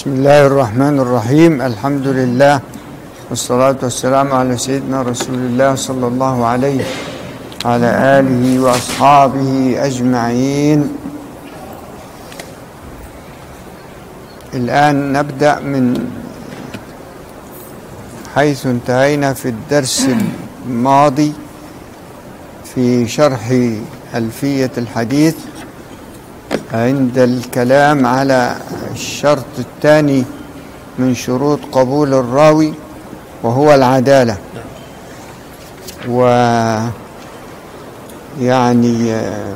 بسم الله الرحمن الرحيم الحمد لله والصلاة والسلام على سيدنا رسول الله صلى الله عليه وعلى آله وأصحابه أجمعين الآن نبدأ من حيث انتهينا في الدرس الماضي في شرح ألفية الحديث عند الكلام على الشرط الثاني من شروط قبول الراوي وهو العدالة و يعني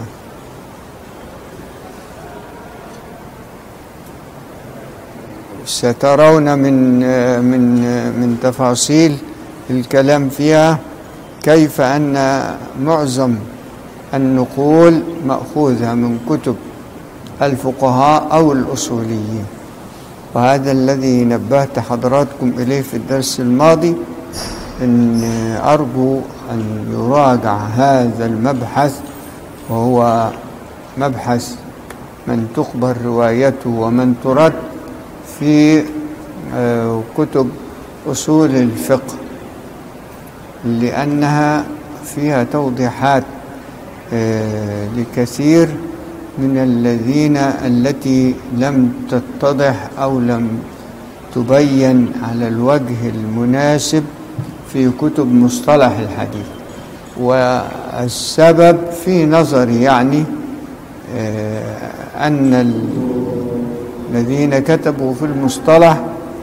سترون من من من تفاصيل الكلام فيها كيف أن معظم النقول مأخوذة من كتب الفقهاء أو الأصوليين وهذا الذي نبهت حضراتكم إليه في الدرس الماضي أن أرجو أن يراجع هذا المبحث وهو مبحث من تقبل روايته ومن ترد في كتب أصول الفقه لأنها فيها توضيحات لكثير من الذين التي لم تتضح أو لم تبين على الوجه المناسب في كتب مصطلح الحديث والسبب في نظري يعني أن الذين كتبوا في المصطلح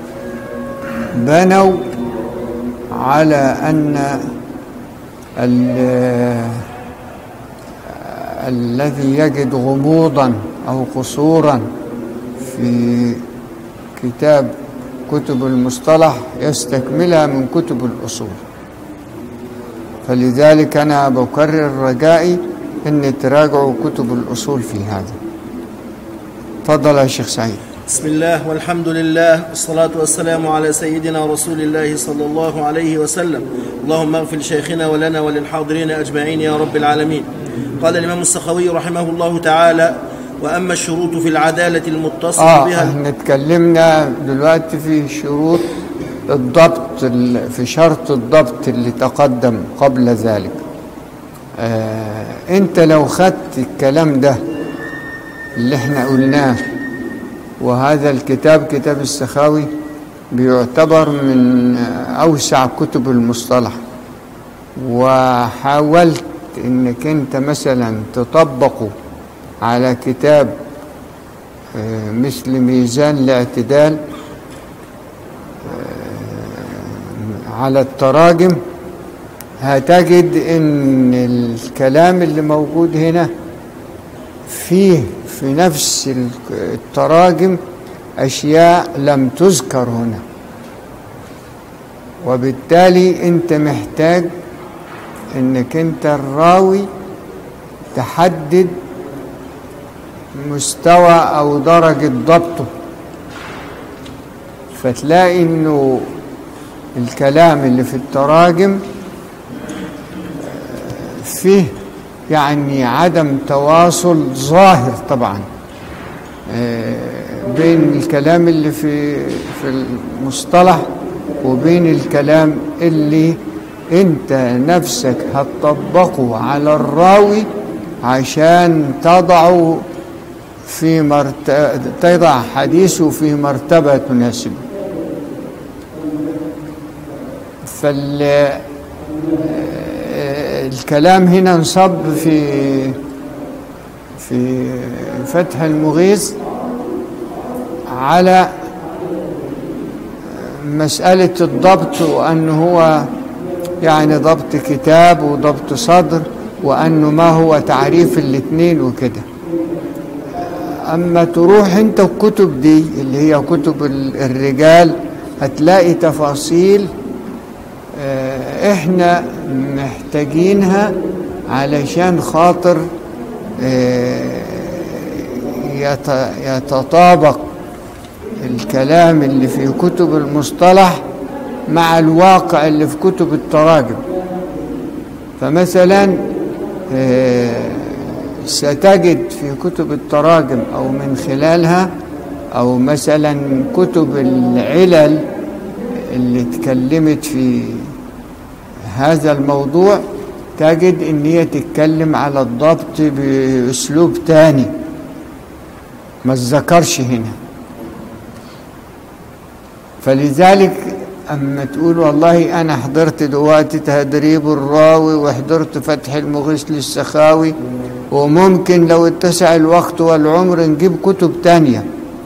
بنوا على أن الذي يجد غموضا أو قصورا في كتاب كتب المصطلح يستكملها من كتب الأصول فلذلك أنا بكرر رجائي أن تراجعوا كتب الأصول في هذا تفضل يا شيخ سعيد بسم الله والحمد لله والصلاة والسلام على سيدنا رسول الله صلى الله عليه وسلم اللهم اغفر لشيخنا ولنا وللحاضرين أجمعين يا رب العالمين قال الإمام السخوي رحمه الله تعالى وأما الشروط في العدالة المتصل آه بها احنا اتكلمنا دلوقتي في شروط الضبط في شرط الضبط اللي تقدم قبل ذلك آه انت لو خدت الكلام ده اللي احنا قلناه وهذا الكتاب كتاب السخاوي بيعتبر من أوسع كتب المصطلح وحاولت انك انت مثلا تطبقه على كتاب مثل ميزان الاعتدال على التراجم هتجد ان الكلام اللي موجود هنا فيه في نفس التراجم اشياء لم تذكر هنا وبالتالي انت محتاج انك انت الراوي تحدد مستوى او درجة ضبطه فتلاقي انه الكلام اللي في التراجم فيه يعني عدم تواصل ظاهر طبعا بين الكلام اللي في في المصطلح وبين الكلام اللي انت نفسك هتطبقه على الراوي عشان تضعه في مرتبة تضع حديثه في مرتبة تناسبه فال الكلام هنا انصب في في فتح المغيث على مسألة الضبط وأن هو يعني ضبط كتاب وضبط صدر وأنه ما هو تعريف الاثنين وكده أما تروح أنت الكتب دي اللي هي كتب الرجال هتلاقي تفاصيل احنا محتاجينها علشان خاطر يتطابق الكلام اللي في كتب المصطلح مع الواقع اللي في كتب التراجم فمثلا ستجد في كتب التراجم أو من خلالها أو مثلا كتب العلل اللي اتكلمت في هذا الموضوع تجد ان هي تتكلم على الضبط باسلوب تاني ما اتذكرش هنا فلذلك اما تقول والله انا حضرت دلوقتي تدريب الراوي وحضرت فتح المغيث للسخاوي وممكن لو اتسع الوقت والعمر نجيب كتب تانية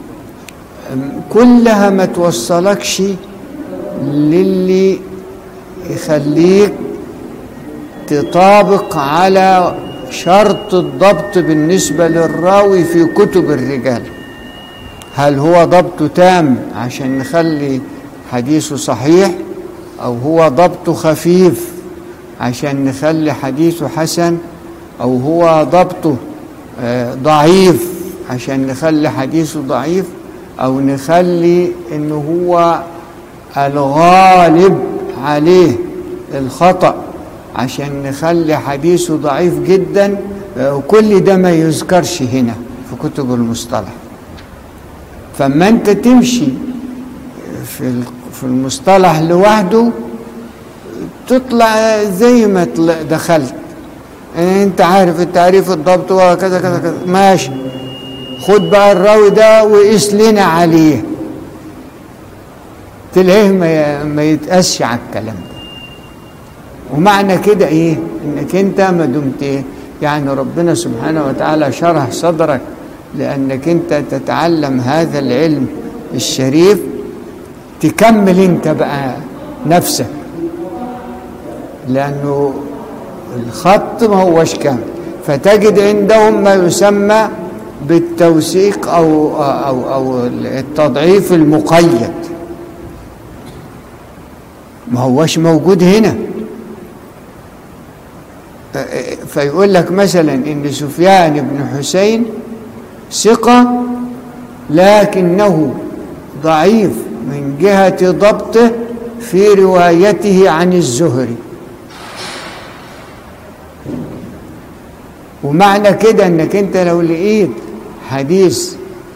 كلها ما توصلكش للي يخليك تطابق على شرط الضبط بالنسبة للراوي في كتب الرجال هل هو ضبط تام عشان نخلي حديثه صحيح أو هو ضبط خفيف عشان نخلي حديثه حسن أو هو ضبطه ضعيف عشان نخلي حديثه ضعيف أو نخلي إنه هو الغالب عليه الخطأ عشان نخلي حديثه ضعيف جدا وكل ده ما يذكرش هنا في كتب المصطلح فما انت تمشي في في المصطلح لوحده تطلع زي ما دخلت انت عارف التعريف الضبط وكذا كذا كذا ماشي خد بقى الراوي ده وقيس لنا عليه تلاقيه ما, ما يتقاسش على الكلام ده ومعنى كده ايه انك انت ما دمت ايه يعني ربنا سبحانه وتعالى شرح صدرك لانك انت تتعلم هذا العلم الشريف تكمل انت بقى نفسك لانه الخط ما هوش كامل فتجد عندهم ما يسمى بالتوثيق او او او التضعيف المقيد ما هوش موجود هنا فيقول لك مثلا ان سفيان بن حسين ثقة لكنه ضعيف من جهة ضبطه في روايته عن الزهري ومعنى كده انك انت لو لقيت حديث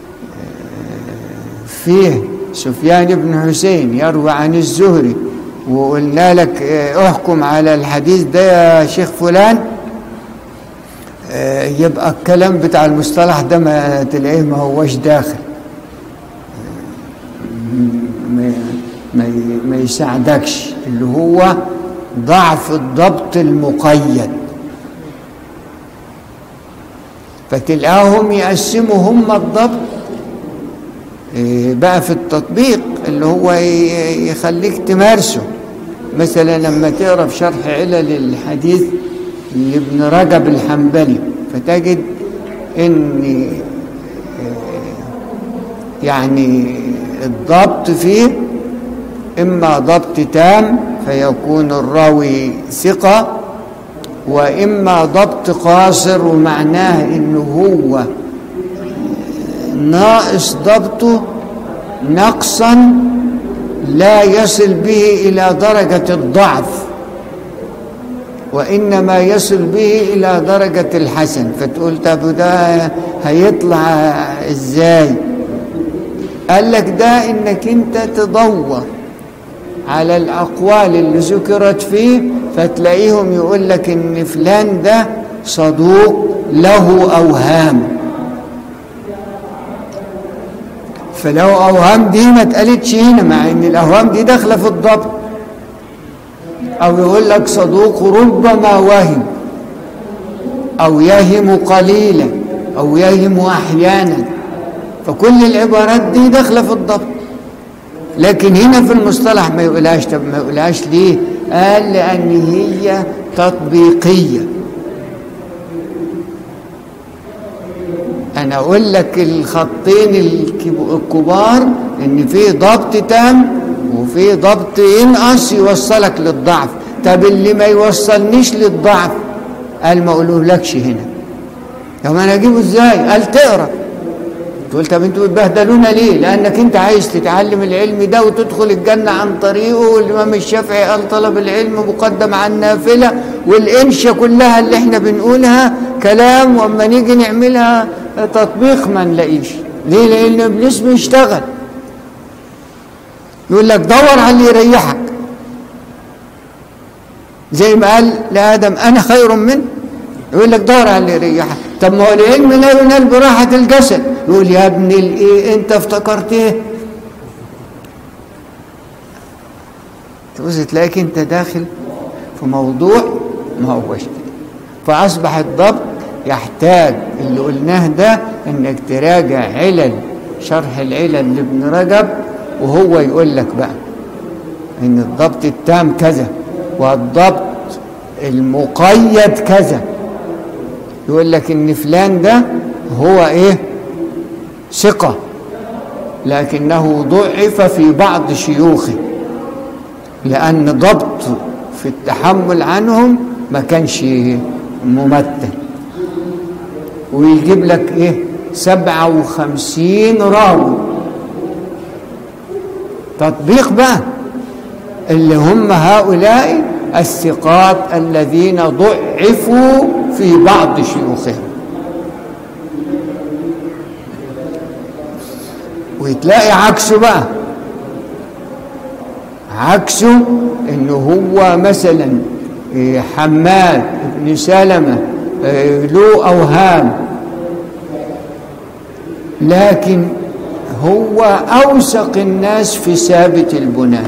فيه سفيان بن حسين يروي عن الزهري وقلنا لك احكم على الحديث ده يا شيخ فلان يبقى الكلام بتاع المصطلح ده ما تلاقيه ما هوش داخل ما ما يساعدكش اللي هو ضعف الضبط المقيد فتلقاهم يقسموا هم الضبط بقى في التطبيق اللي هو يخليك تمارسه مثلا لما تقرا في شرح علل الحديث لابن رجب الحنبلي فتجد ان يعني الضبط فيه اما ضبط تام فيكون الراوي ثقه واما ضبط قاصر ومعناه انه هو ناقص ضبطه نقصا لا يصل به الى درجه الضعف وانما يصل به الى درجه الحسن فتقول طب ده هيطلع ازاي قال لك ده انك انت تدور على الاقوال اللي ذكرت فيه فتلاقيهم يقول لك ان فلان ده صدوق له اوهام فلو اوهام دي ما اتقالتش هنا مع ان الاوهام دي داخله في الضبط او يقول لك صدوق ربما وهم او يهم قليلا او يهم احيانا فكل العبارات دي داخله في الضبط لكن هنا في المصطلح ما يقولهاش طب ما يقولهاش ليه قال لان هي تطبيقيه انا اقول لك الخطين الكبار ان في ضبط تام وفي ضبط ينقص يوصلك للضعف طب اللي ما يوصلنيش للضعف قال ما اقولهولكش هنا طب انا اجيبه ازاي قال تقرا تقول طب انتوا بتبهدلونا ليه لانك انت عايز تتعلم العلم ده وتدخل الجنه عن طريقه والامام الشافعي قال طلب العلم مقدم عن النافله والانشا كلها اللي احنا بنقولها كلام واما نيجي نعملها تطبيق ما نلاقيش ليه لان ابليس بيشتغل يقول لك دور على اللي يريحك زي ما قال لادم انا خير منه يقول لك دور على اللي يريحك طب ما هو العلم لا ينال براحه الجسد يقول يا ابن الايه انت افتكرت ايه تبص تلاقيك انت داخل في موضوع ما هوش فاصبح الضبط يحتاج اللي قلناه ده انك تراجع علل شرح العلل لابن رجب وهو يقول لك بقى ان الضبط التام كذا والضبط المقيد كذا يقول لك ان فلان ده هو ايه ثقة لكنه ضعف في بعض شيوخه لأن ضبط في التحمل عنهم ما كانش ممثل ويجيب لك ايه سبعة وخمسين راوي تطبيق بقى اللي هم هؤلاء الثقات الذين ضعفوا في بعض شيوخهم وتلاقي عكسه بقى عكسه انه هو مثلا حماد بن سلمة له اوهام لكن هو اوثق الناس في ثابت البنان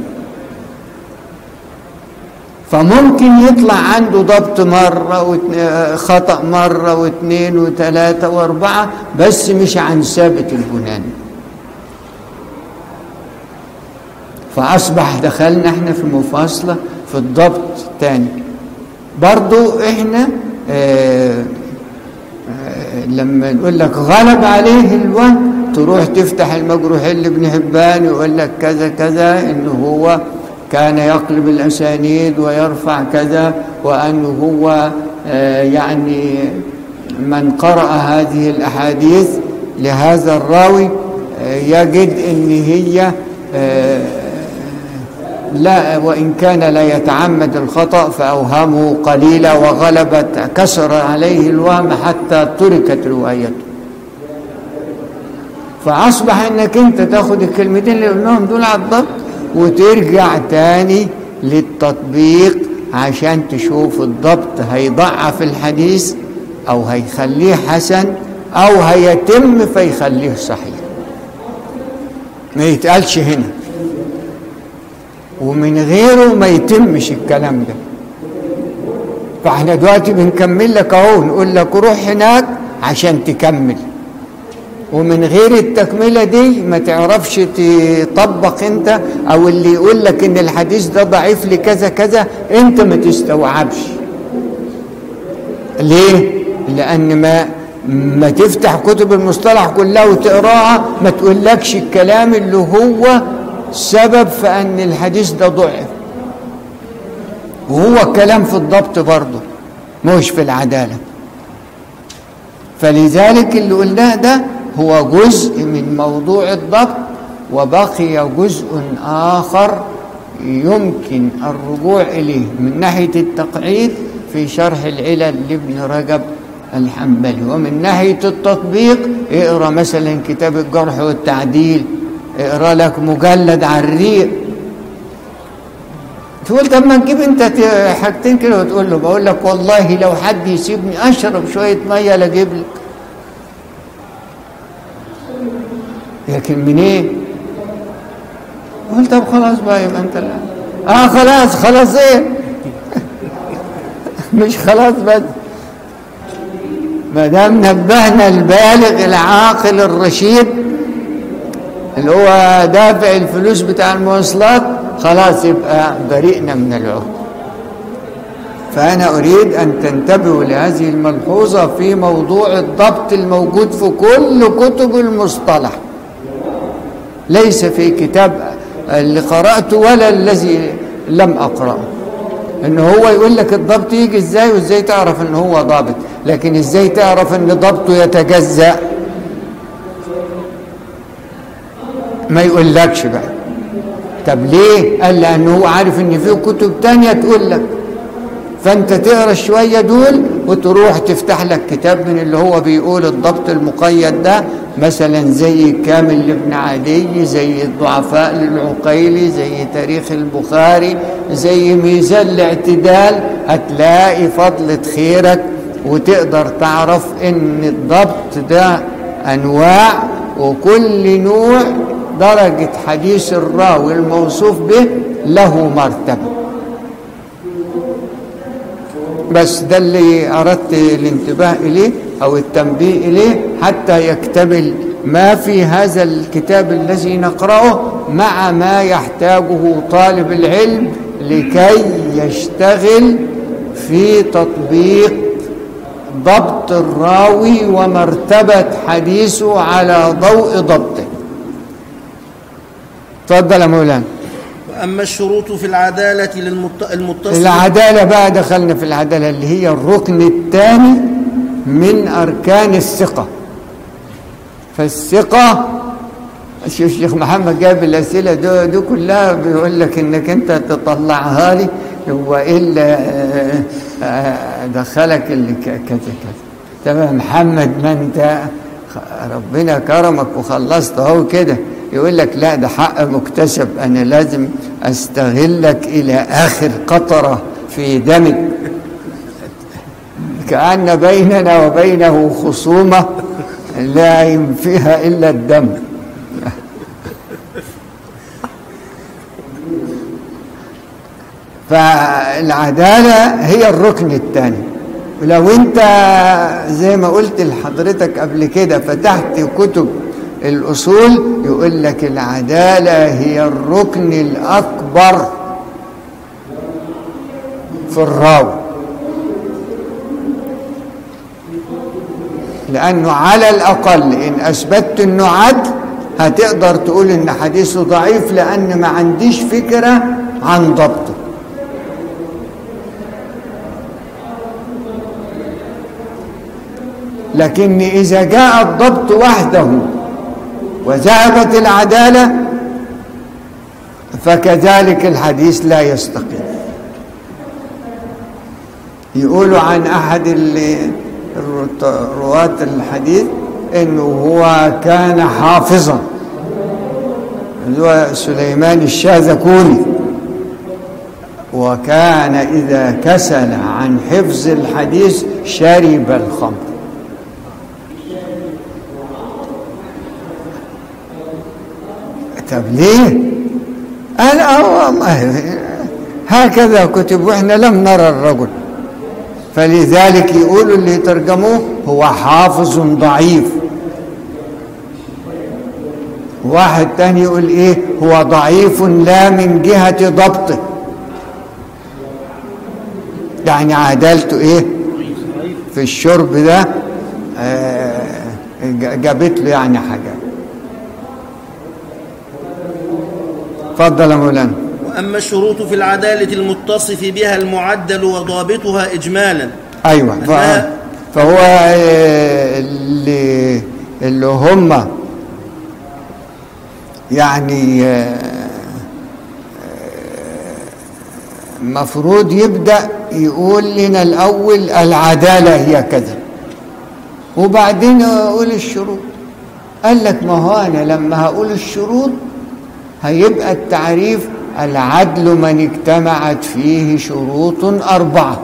فممكن يطلع عنده ضبط مرة خطأ مرة واثنين وثلاثة واربعة بس مش عن ثابت البنان فأصبح دخلنا احنا في مفاصلة في الضبط تاني برضو احنا اه اه لما نقول لك غلب عليه الوهم تروح تفتح المجروحين لابن حبان يقول لك كذا كذا انه هو كان يقلب الاسانيد ويرفع كذا وانه هو اه يعني من قرأ هذه الاحاديث لهذا الراوي يجد ان هي لا وإن كان لا يتعمد الخطأ فأوهامه قليلة وغلبت كسر عليه الوهم حتى تركت روايته فأصبح أنك أنت تاخد الكلمتين اللي قلناهم دول على الضبط وترجع تاني للتطبيق عشان تشوف الضبط هيضعف الحديث أو هيخليه حسن أو هيتم فيخليه صحيح ما يتقالش هنا ومن غيره ما يتمش الكلام ده فاحنا دلوقتي بنكمل لك اهو نقول لك روح هناك عشان تكمل ومن غير التكمله دي ما تعرفش تطبق انت او اللي يقول لك ان الحديث ده ضعيف لكذا كذا انت ما تستوعبش ليه لان ما ما تفتح كتب المصطلح كلها وتقراها ما تقولكش الكلام اللي هو سبب في أن الحديث ده ضعف وهو الكلام في الضبط برضه مش في العدالة فلذلك اللي قلناه ده هو جزء من موضوع الضبط وبقي جزء آخر يمكن الرجوع إليه من ناحية التقعيد في شرح العلل لابن رجب الحنبلي ومن ناحية التطبيق اقرأ مثلا كتاب الجرح والتعديل اقرا لك مجلد على الريق تقول طب ما نجيب انت حاجتين كده وتقول له بقول لك والله لو حد يسيبني اشرب شويه ميه لاجيب لك لكن منين إيه؟ قلت طب خلاص بقى يبقى انت لا اه خلاص خلاص ايه مش خلاص بس ما دام نبهنا البالغ العاقل الرشيد اللي هو دافع الفلوس بتاع المواصلات خلاص يبقى بريئنا من العهد فأنا أريد أن تنتبهوا لهذه الملحوظة في موضوع الضبط الموجود في كل كتب المصطلح ليس في كتاب اللي قرأته ولا الذي لم أقرأه إن هو يقول لك الضبط يجي إزاي وإزاي تعرف إن هو ضابط لكن إزاي تعرف إن ضبطه يتجزأ ما يقولكش بقى طب ليه قال لأنه هو عارف إن في كتب تانية تقول لك فانت تقرا شويه دول وتروح تفتح لك كتاب من اللي هو بيقول الضبط المقيد ده مثلا زي كامل لابن عدي زي الضعفاء للعقيلي زي تاريخ البخاري زي ميزان الاعتدال هتلاقي فضلة خيرك وتقدر تعرف ان الضبط ده انواع وكل نوع درجة حديث الراوي الموصوف به له مرتبة بس ده اللي أردت الانتباه إليه أو التنبيه إليه حتى يكتمل ما في هذا الكتاب الذي نقرأه مع ما يحتاجه طالب العلم لكي يشتغل في تطبيق ضبط الراوي ومرتبة حديثه على ضوء ضبطه تفضل يا مولانا وأما الشروط في العدالة للمت- المتصل العدالة بقى دخلنا في العدالة اللي هي الركن الثاني من أركان الثقة فالثقة شوف الشيخ محمد جاب الأسئلة دي, دي كلها بيقول لك إنك أنت تطلعها لي وإلا آه، آه، دخلك اللي ك- كذا كذا طب يا محمد ما أنت خ- ربنا كرمك وخلصت أهو كده يقول لك لا ده حق مكتسب أنا لازم أستغلك إلى آخر قطرة في دمك كأن بيننا وبينه خصومة لا ينفيها إلا الدم فالعدالة هي الركن الثاني ولو انت زي ما قلت لحضرتك قبل كده فتحت كتب الأصول يقول لك العدالة هي الركن الأكبر في الراوي لأنه على الأقل إن أثبتت أنه عدل هتقدر تقول إن حديثه ضعيف لأن ما عنديش فكرة عن ضبطه لكن إذا جاء الضبط وحده وذهبت العدالة فكذلك الحديث لا يستقيم يقولوا عن أحد ال- الرت- رواة الحديث إنه هو كان حافظا اللي هو سليمان الشاذكوني وكان إذا كسل عن حفظ الحديث شرب الخمر طب ليه؟ قال اه والله هكذا كتب واحنا لم نرى الرجل فلذلك يقولوا اللي ترجموه هو حافظ ضعيف واحد تاني يقول ايه هو ضعيف لا من جهة ضبطه يعني عدالته ايه في الشرب ده آه، جابت له يعني حاجة اتفضل يا مولانا وأما الشروط في العدالة المتصف بها المعدل وضابطها إجمالا ايوه ف... أنها- فهو آه، اللي اللي هم يعني آه، مفروض يبدأ يقول لنا الأول العدالة هي كذا وبعدين يقول الشروط قال لك ما هو أنا لما هقول الشروط هيبقى التعريف العدل من اجتمعت فيه شروط أربعة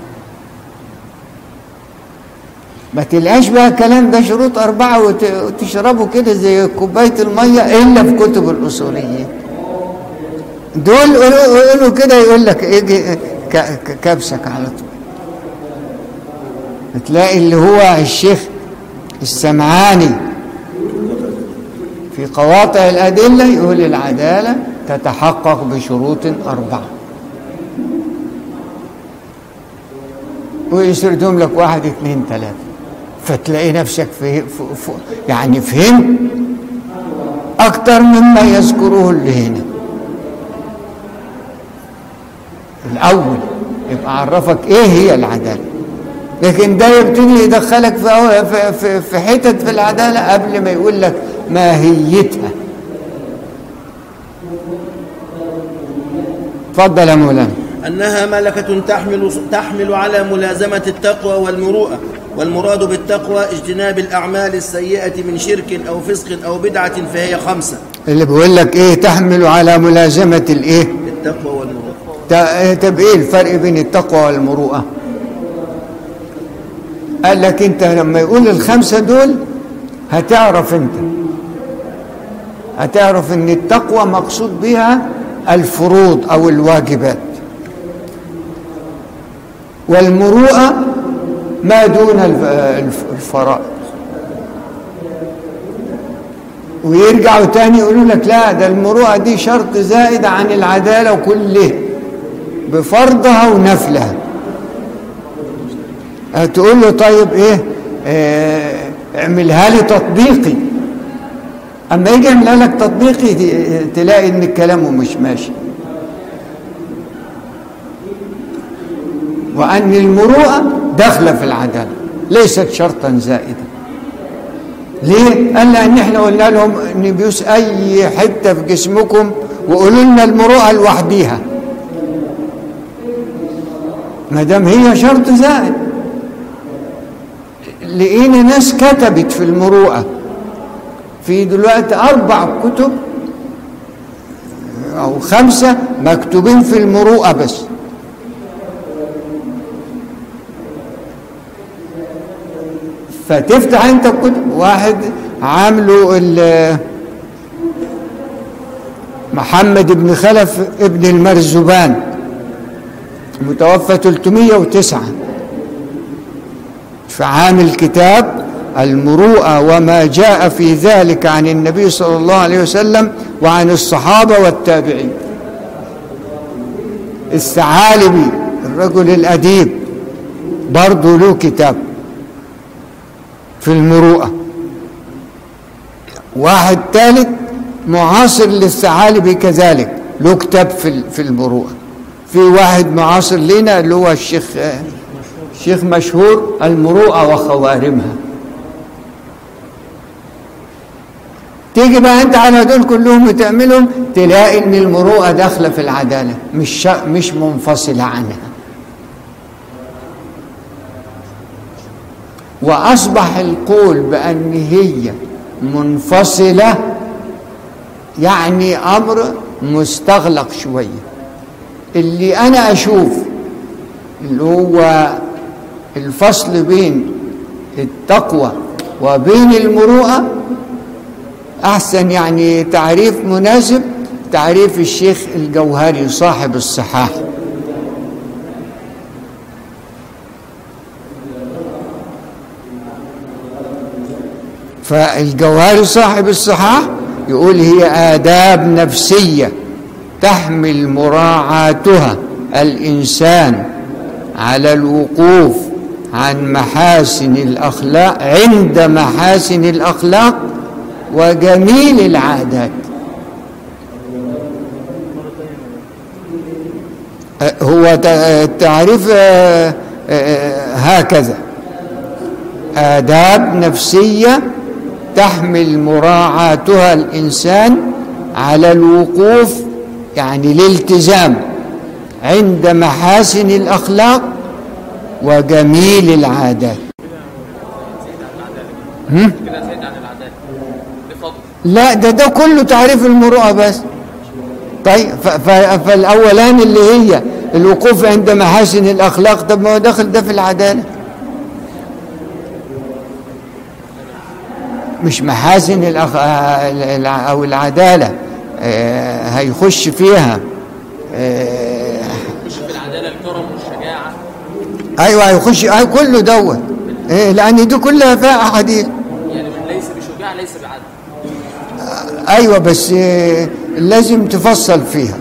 ما تلقاش بقى الكلام ده شروط أربعة وت- وتشربه كده زي كوباية المية إلا في كتب الأصوليين دول قولوا قولوا كده يقول لك يجي ك- ك- كبسك على طول تلاقي اللي هو الشيخ السمعاني في قواطع الأدلة يقول العدالة تتحقق بشروط أربعة ويسردهم لك واحد اثنين ثلاثة فتلاقي نفسك في في في يعني فهم أكتر مما يذكره اللي هنا الأول يبقى عرفك إيه هي العدالة لكن ده يبتدي يدخلك في في في, في حتت في العدالة قبل ما يقول لك ماهيتها اتفضل يا مولانا أنها ملكة تحمل, تحمل على ملازمة التقوى والمروءة والمراد بالتقوى اجتناب الأعمال السيئة من شرك أو فسق أو بدعة فهي خمسة اللي بيقول لك ايه تحمل على ملازمة الايه التقوى والمروءة تا- طب ايه الفرق بين التقوى والمروءة قال لك انت لما يقول الخمسة دول هتعرف انت هتعرف ان التقوى مقصود بها الفروض او الواجبات والمروءة ما دون الف- الف- الفرائض ويرجعوا تاني يقولوا لك لا ده المروءة دي شرط زائد عن العدالة كلها بفرضها ونفلها هتقول له طيب ايه آه، اعملها لي تطبيقي اما يجي يعملها لك تطبيقي ت- تلاقي ان كلامه مش ماشي وان المروءه داخله في العداله ليست شرطا زائدا ليه؟ قال لأن احنا قلنا لهم نبيوس أي حتة في جسمكم وقولوا لنا المروءة لوحديها ما دام هي شرط زائد لقينا ناس كتبت في المروءة في دلوقتي أربع كتب أو خمسة مكتوبين في المروءة بس فتفتح انت الكتب واحد عامله ال- محمد بن خلف ابن المرزبان متوفى 309 فعامل كتاب المروءة وما جاء في ذلك عن النبي صلى الله عليه وسلم وعن الصحابة والتابعين الثعالبي الرجل الأديب برضه له كتاب في المروءة واحد ثالث معاصر للثعالبي كذلك له كتاب في في المروءة في واحد معاصر لنا اللي هو الشيخ شيخ مشهور المروءة وخوارمها تيجي بقى انت على دول كلهم وتعملهم تلاقي ان المروءة داخلة في العدالة مش شا- مش منفصلة عنها وأصبح القول بأن هي منفصلة يعني أمر مستغلق شوية اللي أنا أشوف اللي هو الفصل بين التقوى وبين المروءة أحسن يعني تعريف مناسب تعريف الشيخ الجوهري صاحب الصحاح فالجوهري صاحب الصحاح يقول هي آداب نفسية تحمل مراعاتها الإنسان على الوقوف عن محاسن الأخلاق عند محاسن الأخلاق وجميل العادات أه، هو ت- التعريف أه، أه، هكذا آداب نفسية تحمل مراعاتها الإنسان على الوقوف يعني الالتزام عند محاسن الأخلاق وجميل العادات هم؟ كده زايد عن العدالة بفضل لا ده ده كله تعريف المروءة بس طيب ف- ف- فالأولان اللي هي الوقوف عند محاسن الأخلاق طب ما هو داخل ده في العدالة مش محاسن الأخ... آه، الع- أو العدالة آه، هيخش فيها آه، مش في العدالة الكرم والشجاعة أيوة هيخش أي كله دوت إيه، لأن دي كلها فيها أحاديث يعني من ليس بشجاع ليس بعدل ايوه بس آه، لازم تفصل فيها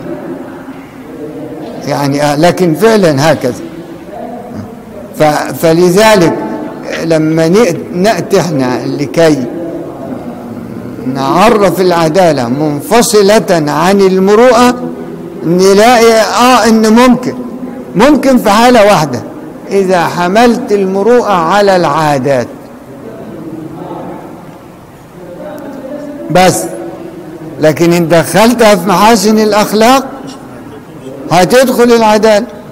يعني آه، لكن فعلا هكذا ف- فلذلك آه، لما نأت- ناتي احنا لكي نعرف العداله منفصله عن المروءه نلاقي اه ان ممكن ممكن في حاله واحده اذا حملت المروءه على العادات بس لكن ان دخلتها في محاسن الاخلاق هتدخل العداله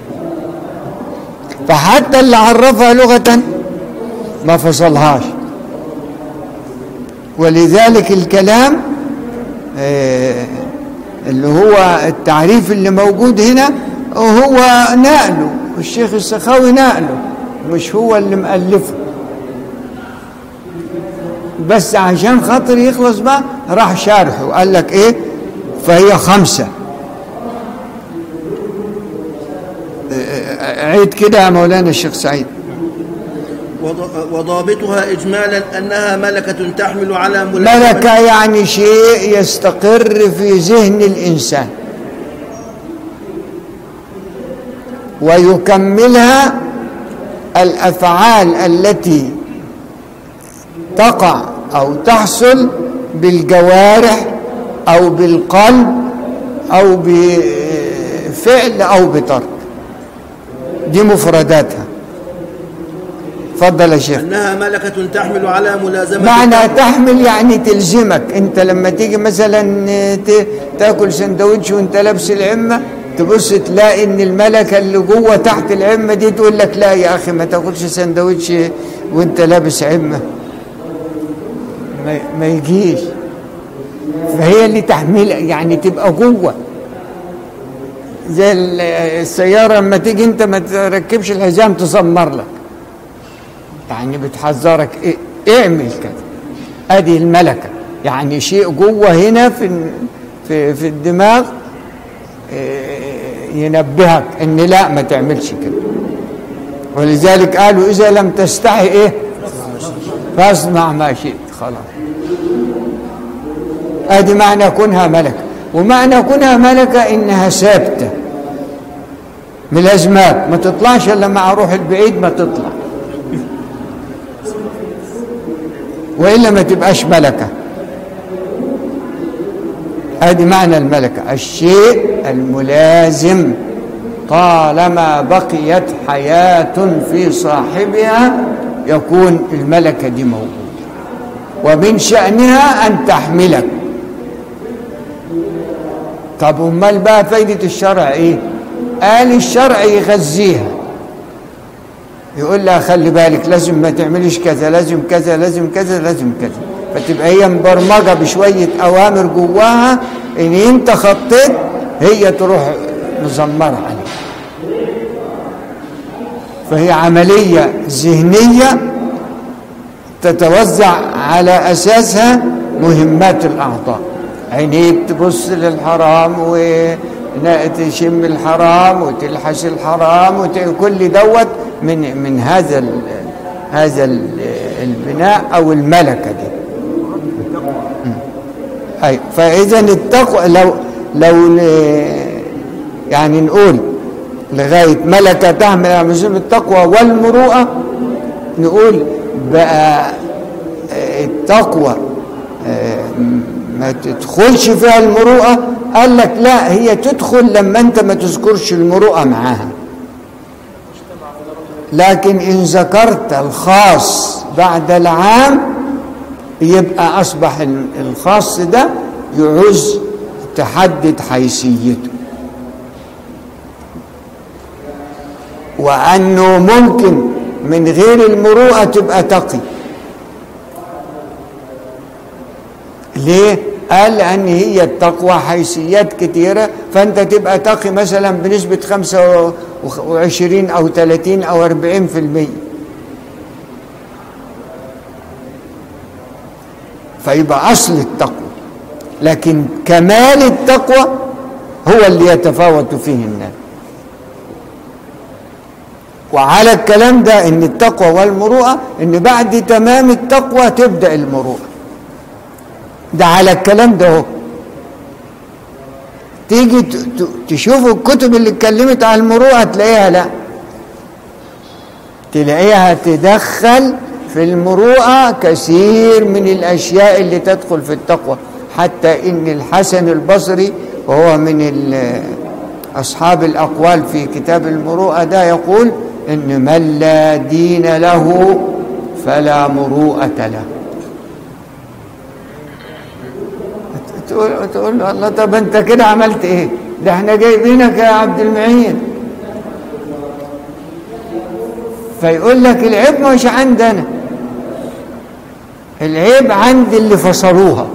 فحتى اللي عرفها لغة ما فصلهاش ولذلك الكلام آه، اللي هو التعريف اللي موجود هنا هو نقله الشيخ السخاوي نقله مش هو اللي مؤلفه بس عشان خاطر يخلص بقى راح شارحه وقال لك ايه فهي خمسة آه، عيد كده يا مولانا الشيخ سعيد وض- وضابطها إجمالا أنها ملكة تحمل على ملازمة ملكة يعني شيء يستقر في ذهن الإنسان ويكملها الأفعال التي تقع أو تحصل بالجوارح أو بالقلب أو بفعل أو بترك دي مفرداتها اتفضل يا شيخ أنها ملكة تحمل على ملازمة معنى تحمل يعني تلزمك انت لما تيجي مثلا ت- تاكل سندوتش وانت لابس العمه تبص تلاقي ان الملكه اللي جوه تحت العمه دي تقول لك لا يا اخي ما تاكلش سندوتش وانت لابس عمه ما, ما يجيش فهي اللي تحمل يعني تبقى جوه زي ال- السياره لما تيجي انت ما تركبش الحزام تسمر لك يعني بتحذرك إيه اعمل كذا ادي الملكه يعني شيء جوه هنا في في في الدماغ إيه، ينبهك ان لا ما تعملش كده ولذلك قالوا اذا لم تستحي ايه فاصنع ما شئت خلاص ادي معنى كونها ملكه ومعنى كونها ملكه انها ثابته ملازمات ما تطلعش الا مع روح البعيد ما تطلع والا ما تبقاش ملكه ادي معنى الملكه الشيء الملازم طالما بقيت حياه في صاحبها يكون الملكه دي موجوده ومن شانها ان تحملك طب امال بقى فايده الشرع ايه قال الشرع يغذيها يقول لها خلي بالك لازم ما تعمليش كذا لازم كذا لازم كذا لازم كذا فتبقى هي مبرمجه بشويه اوامر جواها ان انت خطيت هي تروح مزمره عليك فهي عمليه ذهنيه تتوزع على اساسها مهمات الاعضاء عينيك تبص للحرام وتشم الحرام وتلحس الحرام وكل دوت من من هذا ال هذا ال البناء او الملكه دي اي فاذا التقوى لو لو ن- يعني نقول لغايه ملكه تعمل على مزيم التقوى والمروءه نقول بقى آه، التقوى آه، ما تدخلش فيها المروءه قال لك لا هي تدخل لما انت ما تذكرش المروءه معاها لكن إن ذكرت الخاص بعد العام يبقى أصبح ال- الخاص ده يعوز تحدد حيثيته وأنه ممكن من غير المروءة تبقى تقي ليه؟ قال لأن هي التقوى حيثيات كتيرة فأنت تبقى تقي مثلا بنسبة 25 أو 30 أو 40 في المية فيبقى أصل التقوى لكن كمال التقوى هو اللي يتفاوت فيه الناس وعلى الكلام ده ان التقوى والمروءه ان بعد تمام التقوى تبدا المروءه ده على الكلام ده هو تيجي ت- ت- تشوف الكتب اللي اتكلمت عن المروءه تلاقيها لا تلاقيها تدخل في المروءه كثير من الاشياء اللي تدخل في التقوى حتى ان الحسن البصري وهو من ال- اصحاب الاقوال في كتاب المروءه ده يقول ان من لا دين له فلا مروءه له تقول تقول له الله طب انت كده عملت ايه؟ ده احنا جايبينك يا عبد المعين فيقول لك العيب مش عندنا العيب عند اللي فصلوها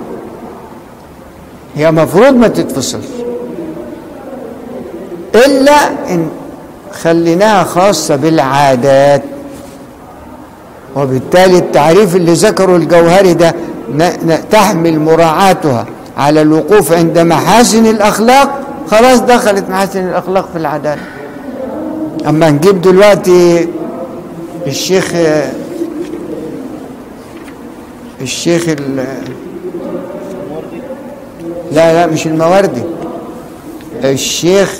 هي مفروض ما تتفصلش إلا إن خليناها خاصة بالعادات وبالتالي التعريف اللي ذكره الجوهري ده ن- ن- تحمل مراعاتها على الوقوف عند محاسن الأخلاق خلاص دخلت محاسن الأخلاق في العدالة أما نجيب دلوقتي الشيخ الشيخ ال- لا لا مش المواردي الشيخ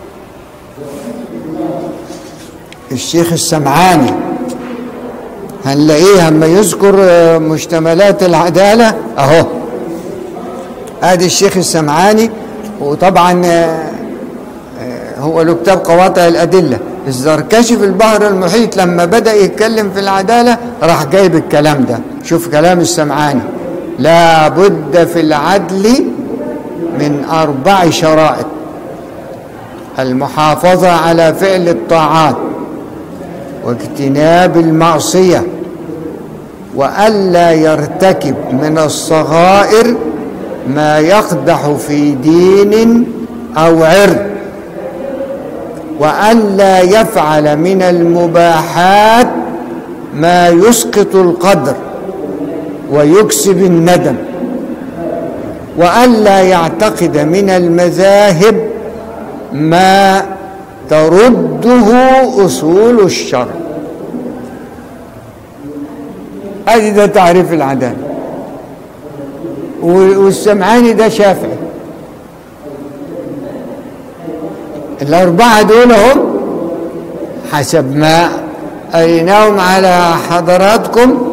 الشيخ السمعاني هنلاقيه اما يذكر آه، مشتملات العدالة اهو ادي الشيخ السمعاني وطبعا آه، آه، هو له كتاب قواطع الأدلة الزركشي في البحر المحيط لما بدأ يتكلم في العدالة راح جايب الكلام ده شوف كلام السمعاني لا بد في العدل من أربع شرائط المحافظة على فعل الطاعات واجتناب المعصية وألا يرتكب من الصغائر ما يقدح في دين أو عرض وألا يفعل من المباحات ما يسقط القدر ويكسب الندم وألا يعتقد من المذاهب ما ترده أصول الشرع هذه ده تعريف العدالة والسمعاني ده شافعي الأربعة دول هم حسب ما قريناهم على حضراتكم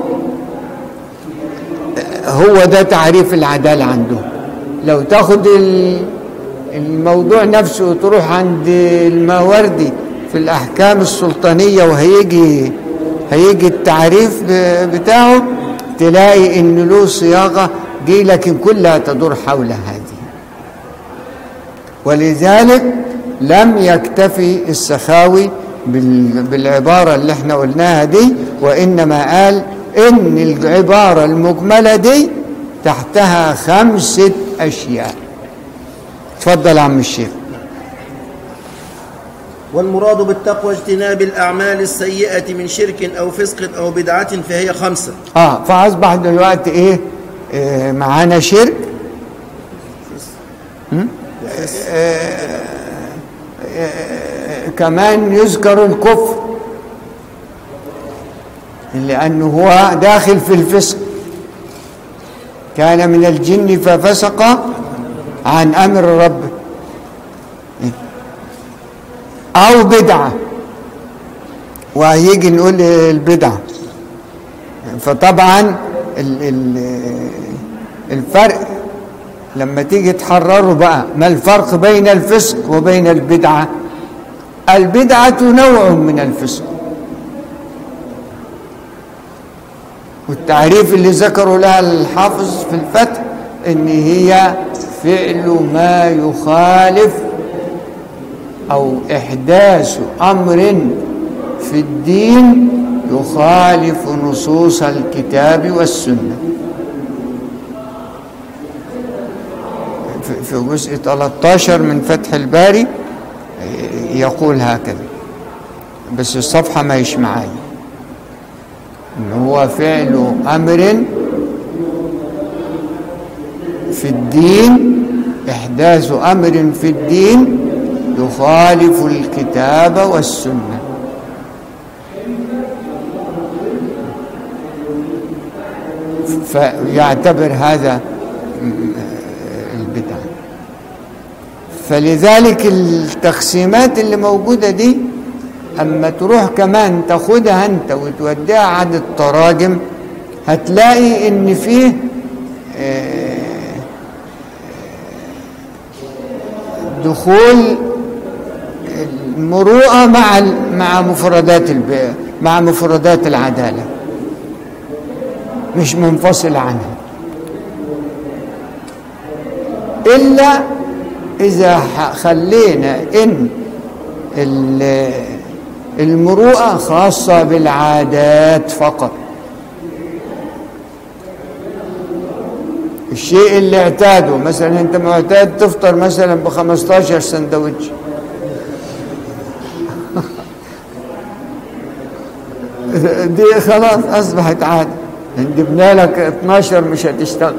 هو ده تعريف العدالة عندهم لو تاخد ال- الموضوع نفسه وتروح عند الماوردي في الأحكام السلطانية وهيجي هيجي التعريف ب- بتاعه تلاقي إن له صياغة دي لكن كلها تدور حول هذه ولذلك لم يكتفي السخاوي بال- بالعبارة اللي احنا قلناها دي وإنما قال إن العبارة المجملة دي تحتها خمسة أشياء تفضل يا عم الشيخ والمراد بالتقوى اجتناب الأعمال السيئة من شرك أو فسق أو بدعة فهي خمسة اه فأصبح دلوقتي إيه, إيه معانا شرك هم؟ آه، آه، كمان يذكر الكفر لأنه هو داخل في الفسق كان من الجن ففسق عن أمر ربه أو بدعة وهيجي نقول البدعة فطبعا ال- ال- الفرق لما تيجي تحرره بقى ما الفرق بين الفسق وبين البدعة البدعة نوع من الفسق والتعريف اللي ذكره لها الحافظ في الفتح ان هي فعل ما يخالف او احداث امر في الدين يخالف نصوص الكتاب والسنه في- في جزء 13 من فتح الباري يقول هكذا بس الصفحه ما يش معايا ان هو فعل امر في الدين احداث امر في الدين يخالف الكتاب والسنه فيعتبر هذا البدعه فلذلك التقسيمات اللي موجوده دي اما تروح كمان تاخدها انت وتوديها عن التراجم هتلاقي ان فيه آه، دخول المروءه مع ال- مع مفردات الب... مع مفردات العداله مش منفصل عنها الا اذا ح- خلينا ان ال- المروءة خاصة بالعادات فقط الشيء اللي اعتاده مثلا انت معتاد تفطر مثلا ب 15 سندوتش دي خلاص اصبحت عاده ان جبنا لك 12 مش هتشتغل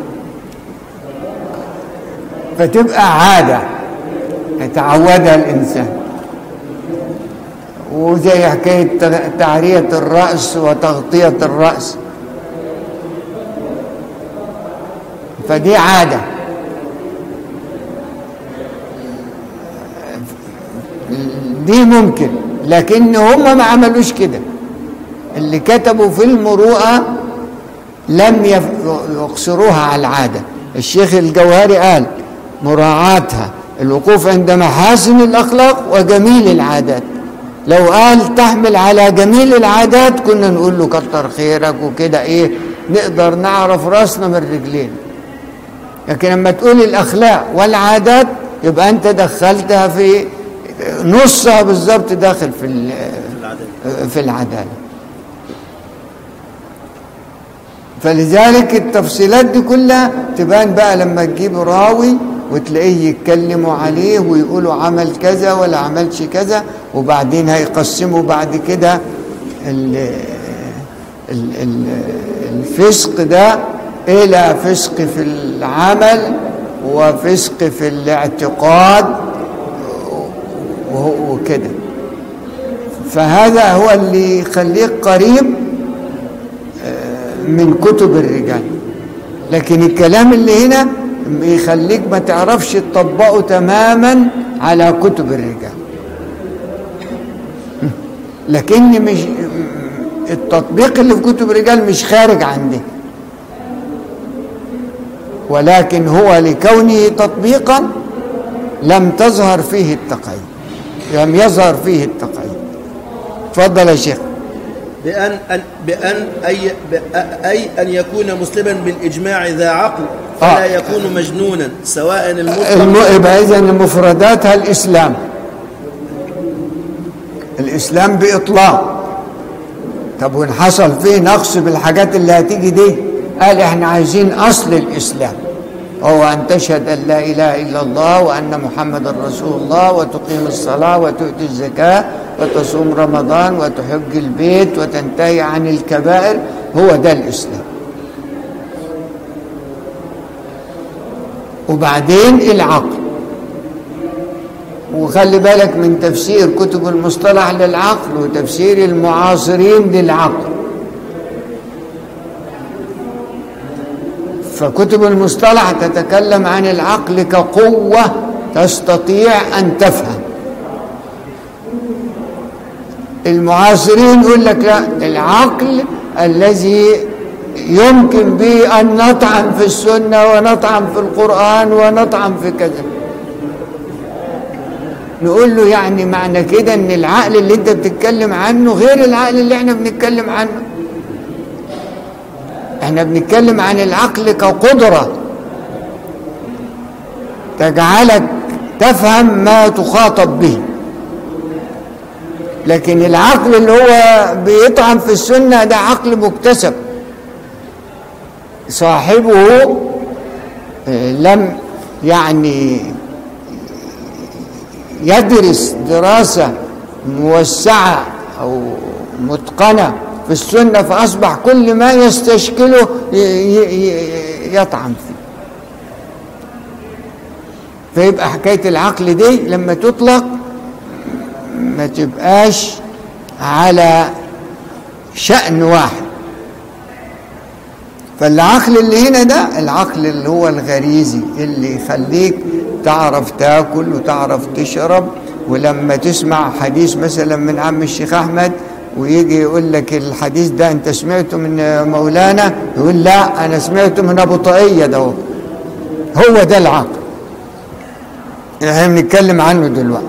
فتبقى عاده يتعودها الانسان وزي حكايه تعريه الراس وتغطيه الراس فدي عاده دي ممكن لكن هم ما عملوش كده اللي كتبوا في المروءه لم يقصروها على العاده الشيخ الجوهري قال مراعاتها الوقوف عند محاسن الاخلاق وجميل العادات لو قال تحمل على جميل العادات كنا نقول له كتر خيرك وكده ايه نقدر نعرف راسنا من رجلين لكن لما تقول الاخلاق والعادات يبقى انت دخلتها في نصها بالظبط داخل في في العداله فلذلك التفصيلات دي كلها تبان بقى لما تجيب راوي وتلاقيه يتكلموا عليه ويقولوا عمل كذا ولا عملش كذا وبعدين هيقسموا بعد كده ال ال ال الفسق ده إلى فسق في العمل وفسق في الاعتقاد وكده فهذا هو اللي يخليك قريب من كتب الرجال لكن الكلام اللي هنا يخليك ما تعرفش تطبقه تماما على كتب الرجال لكن مش التطبيق اللي في كتب الرجال مش خارج عن ده ولكن هو لكونه تطبيقا لم تظهر فيه التقييد لم يظهر فيه التقييد تفضل يا شيخ بأن أن بأن أي أي أن يكون مسلما بالإجماع ذا عقل فلا آه. يكون مجنونا سواء الم... المطلق يبقى اذا مفرداتها الاسلام الاسلام باطلاق طب وان حصل فيه نقص بالحاجات اللي هتيجي دي قال احنا عايزين اصل الاسلام هو ان تشهد ان لا اله الا الله وان محمدا رسول الله وتقيم الصلاه وتؤتي الزكاه وتصوم رمضان وتحج البيت وتنتهي عن الكبائر هو ده الاسلام وبعدين العقل وخلي بالك من تفسير كتب المصطلح للعقل وتفسير المعاصرين للعقل فكتب المصطلح تتكلم عن العقل كقوة تستطيع أن تفهم المعاصرين يقول لك لا العقل الذي يمكن به أن نطعن في السنة ونطعن في القرآن ونطعن في كذا نقول له يعني معنى كده ان العقل اللي انت بتتكلم عنه غير العقل اللي احنا بنتكلم عنه احنا بنتكلم عن العقل كقدرة تجعلك تفهم ما تخاطب به لكن العقل اللي هو بيطعن في السنة ده عقل مكتسب صاحبه لم يعني يدرس دراسة موسعة أو متقنة في السنة فأصبح كل ما يستشكله يطعن فيه فيبقى حكاية العقل دي لما تطلق ما تبقاش على شأن واحد فالعقل اللي هنا ده العقل اللي هو الغريزي اللي يخليك تعرف تاكل وتعرف تشرب ولما تسمع حديث مثلا من عم الشيخ احمد ويجي يقول لك الحديث ده انت سمعته من مولانا يقول لا انا سمعته من ابو طاقيه ده هو هو ده العقل احنا بنتكلم عنه دلوقتي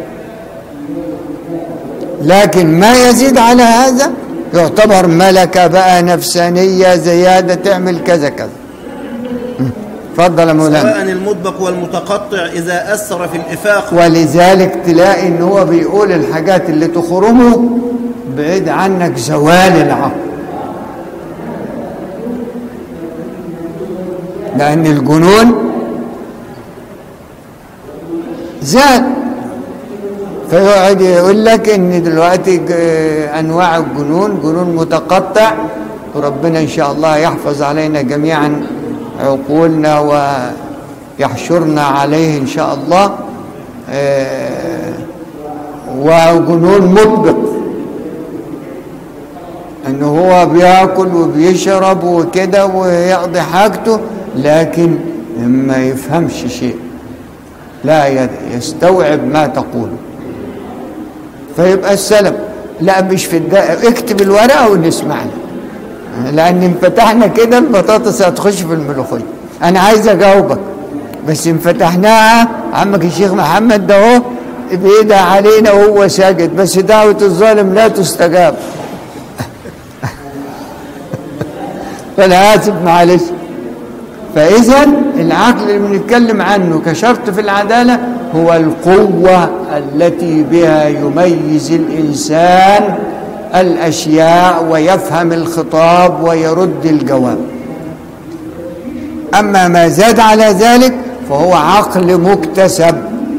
لكن ما يزيد على هذا يعتبر ملكة بقى نفسانية زيادة تعمل كذا كذا اتفضل يا مولانا سواء المطبق والمتقطع إذا أثر في الإفاق ولذلك تلاقي ان هو بيقول الحاجات اللي تخرمه بعيد عنك زوال العقل لان الجنون زاد فيقعد يقول لك ان دلوقتي ج- انواع الجنون جنون متقطع وربنا ان شاء الله يحفظ علينا جميعا عقولنا ويحشرنا عليه ان شاء الله آه، وجنون مطبق ان هو بياكل وبيشرب وكده ويقضي حاجته لكن ما يفهمش شيء لا ي- يستوعب ما تقوله فيبقى السلف لا مش في الدا... اكتب الورقه ونسمع لك لان ان فتحنا كده البطاطس هتخش في الملوخيه انا عايز اجاوبك بس ان فتحناها عمك الشيخ محمد ده اهو بيدعي علينا وهو ساجد بس دعوه الظالم لا تستجاب فانا اسف معلش فإذا العقل اللي بنتكلم عنه كشرط في العدالة هو القوة التي بها يميز الإنسان الأشياء ويفهم الخطاب ويرد الجواب أما ما زاد على ذلك فهو عقل مكتسب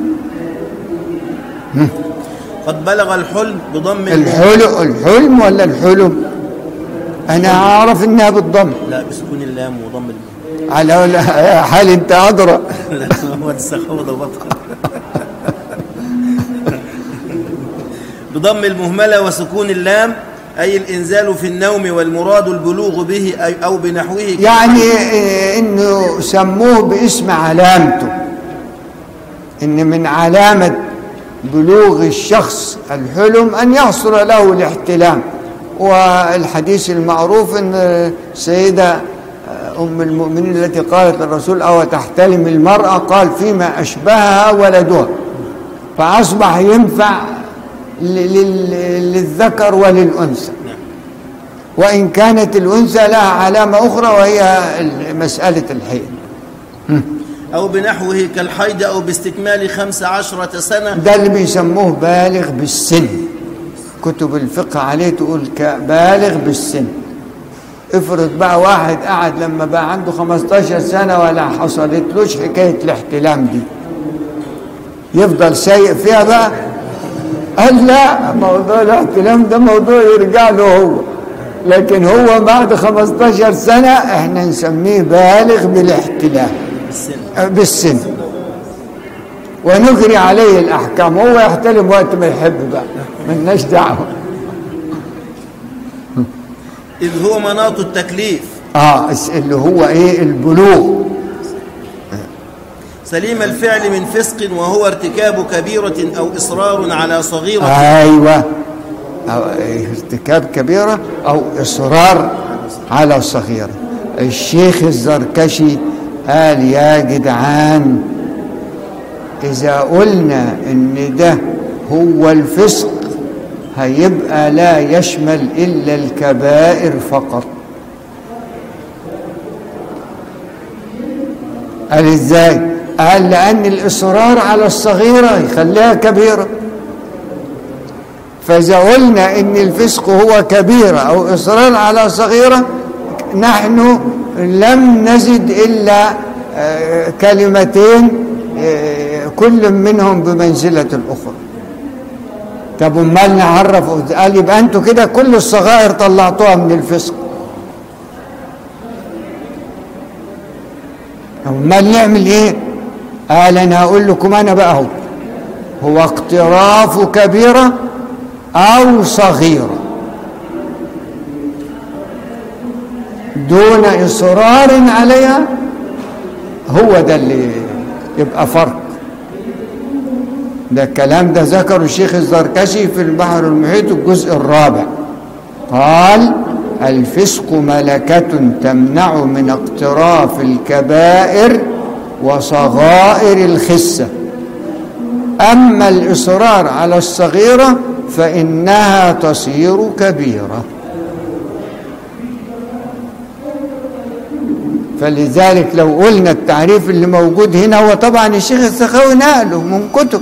قد بلغ الحلم بضم الحلم الحلم ولا الحلم أنا أعرف إنها بالضم لا بسكون اللام وضم الم على حال أنت أدرى لا هو السخاوة بطل بضم المهملة وسكون اللام أي الإنزال في النوم والمراد البلوغ به أي أو بنحوه يعني إيه، انه سموه باسم علامته ان من علامة بلوغ الشخص الحلم ان يحصل له الاحتلام والحديث المعروف ان السيدة ام المؤمنين التي قالت للرسول او تحتلم المرأة قال فيما اشبهها ولدها فاصبح ينفع ل- لل- للذكر وللانثى وإن كانت الأنثى لها علامة أخرى وهي مسألة الحيض أو بنحوه كالحيض أو باستكمال خمس عشرة سنة ده اللي بيسموه بالغ بالسن كتب الفقه عليه تقول ك- بالغ بالسن افرض بقى واحد قعد لما بقى عنده 15 سنة ولا حصلتلوش حكاية الاحتلام دي يفضل سايق فيها بقى قال لا موضوع الاحتلام ده موضوع يرجع له هو لكن هو بعد 15 سنة احنا نسميه بالغ بالاحتلام بالسن بالسن ونجري عليه الأحكام هو يحتلم وقت ما يحب بقى ملناش دعوة إذ هو مناط التكليف اه اس- اللي هو ايه البلوغ سليم الفعل من فسق وهو ارتكاب كبيرة أو إصرار على صغيرة ايوه أو ارتكاب كبيرة او اصرار على صغيرة الشيخ الزركشي قال يا جدعان اذا قلنا ان ده هو الفسق هيبقى لا يشمل الا الكبائر فقط قال ازاي قال لان الاصرار على الصغيره يخليها كبيره فاذا قلنا ان الفسق هو كبيره او اصرار على صغيره نحن لم نزد الا آه، كلمتين آه، كل منهم بمنزله الاخرى طب امال نعرف قال يبقى انتوا كده كل الصغائر طلعتوها من الفسق امال نعمل ايه قال انا هقول لكم انا بقى هو هو اقتراف كبيره او صغيره دون اصرار عليها هو ده اللي يبقى فرق ده الكلام ده ذكره الشيخ الزركشي في البحر المحيط الجزء الرابع قال الفسق ملكة تمنع من اقتراف الكبائر وصغائر الخسة أما الإصرار على الصغيرة فإنها تصير كبيرة فلذلك لو قلنا التعريف اللي موجود هنا هو طبعا الشيخ السخاوي نقله من كتب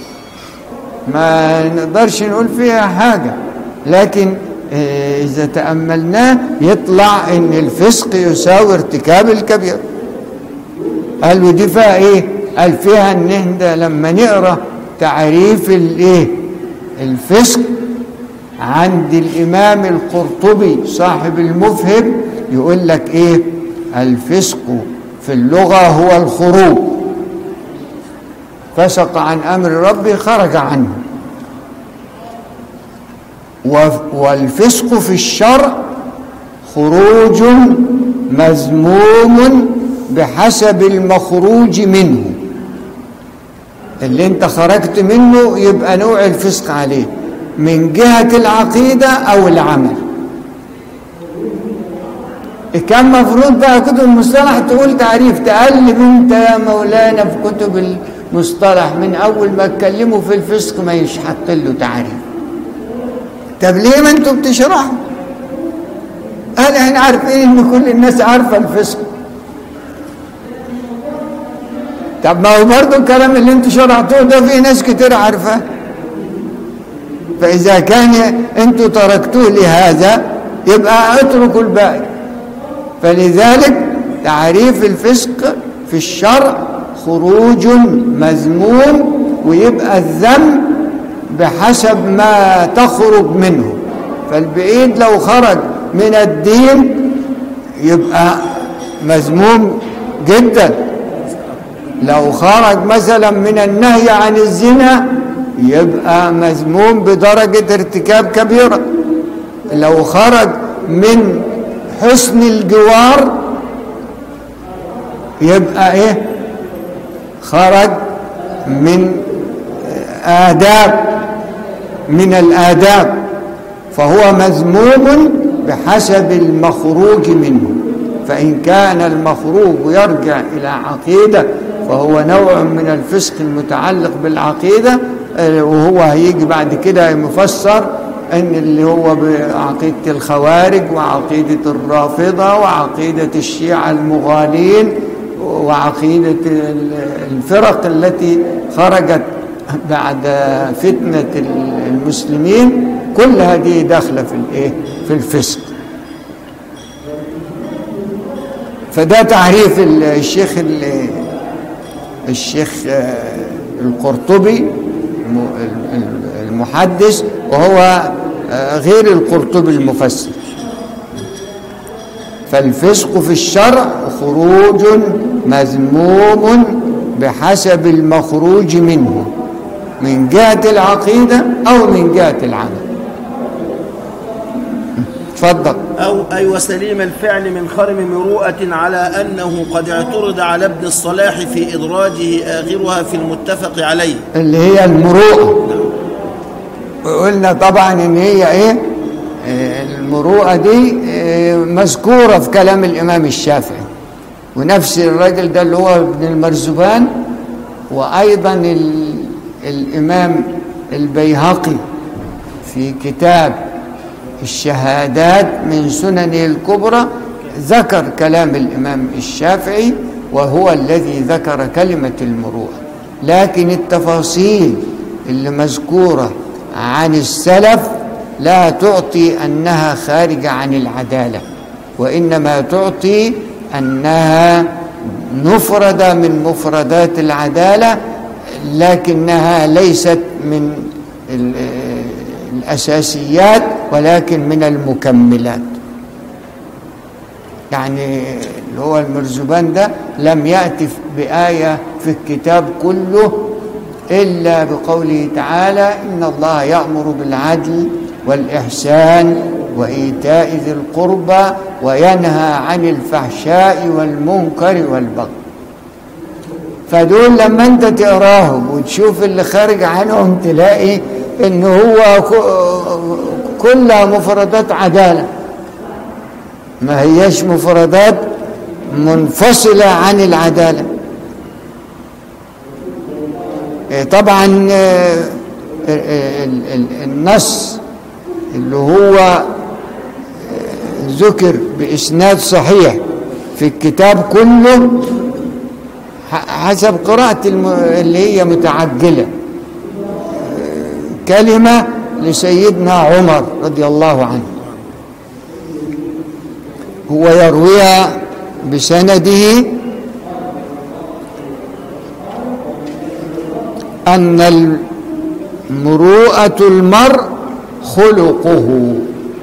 ما نقدرش نقول فيها حاجة لكن آه، إذا تأملناه يطلع إن الفسق يساوي ارتكاب الكبير قال ودي فيها إيه؟ قال فيها إن إحنا لما نقرأ تعريف الإيه؟ الفسق عند الإمام القرطبي صاحب المفهم يقول لك إيه؟ الفسق في اللغة هو الخروج فسق عن أمر ربه خرج عنه و- والفسق في الشرع خروج مذموم بحسب المخروج منه اللي انت خرجت منه يبقى نوع الفسق عليه من جهة العقيدة أو العمل كان مفروض بقى كتب المصطلح تقول تعريف تقلب انت يا مولانا في كتب المصطلح من اول ما اتكلموا في الفسق ما يشحط له تعريف طب ليه ما انتوا بتشرحوا قال احنا عارفين ان كل الناس عارفه الفسق طب ما هو برضه الكلام اللي انتوا شرحتوه ده في ناس كتير عارفاه فاذا كان انتوا تركتوه لهذا يبقى اتركوا الباقي فلذلك تعريف الفسق في الشرع خروج مذموم ويبقى الذنب بحسب ما تخرج منه فالبعيد لو خرج من الدين يبقى مذموم جدا لو خرج مثلا من النهي عن الزنا يبقى مذموم بدرجة ارتكاب كبيرة لو خرج من حسن الجوار يبقى ايه خرج من آداب من الآداب فهو مذموم بحسب المخروج منه فإن كان المخروج يرجع إلى عقيدة فهو نوع من الفسق المتعلق بالعقيدة آه، وهو هيجي بعد كده مفسر ان اللي هو بعقيدة الخوارج وعقيدة الرافضة وعقيدة الشيعة المغالين وعقيدة الفرق التي خرجت بعد فتنة المسلمين كل هذه داخلة في الايه في الفسق فده تعريف الشيخ ال- الشيخ آه، القرطبي الم- ال- المحدث وهو آه، غير القرطبي المفسر فالفسق في الشرع خروج مذموم بحسب المخروج منه من جهة العقيدة أو من جهة العمل تفضل أو أي وسليم الفعل من خرم مروءة على أنه قد اعترض على ابن الصلاح في إدراجه آخرها في المتفق عليه اللي هي المروءة وقلنا طبعا ان هي ايه آه، المروءة دي آه، مذكورة في كلام الإمام الشافعي ونفس الراجل ده اللي هو ابن المرزبان وأيضا ال- الإمام البيهقي في كتاب الشهادات من سننه الكبرى ذكر كلام الإمام الشافعي وهو الذي ذكر كلمة المروءة لكن التفاصيل اللي مذكورة عن السلف لا تعطي أنها خارجة عن العدالة وإنما تعطي أنها مفردة من مفردات العدالة لكنها ليست من ال- الأساسيات ولكن من المكملات يعني اللي هو المرزبان ده لم يأتي بآية في الكتاب كله إلا بقوله تعالى إن الله يأمر بالعدل والإحسان وإيتاء ذي القربى وينهى عن الفحشاء والمنكر والبغي فدول لما انت تقراهم وتشوف اللي خارج عنهم تلاقي ان هو ك- كلها مفردات عداله ما هياش مفردات منفصله عن العداله إيه طبعا آه، ال- ال- النص اللي هو آه، ذكر باسناد صحيح في الكتاب كله ح- حسب قراءة الم... اللي هي متعجلة كلمة لسيدنا عمر رضي الله عنه هو يرويها بسنده أن مروءة المرء خلقه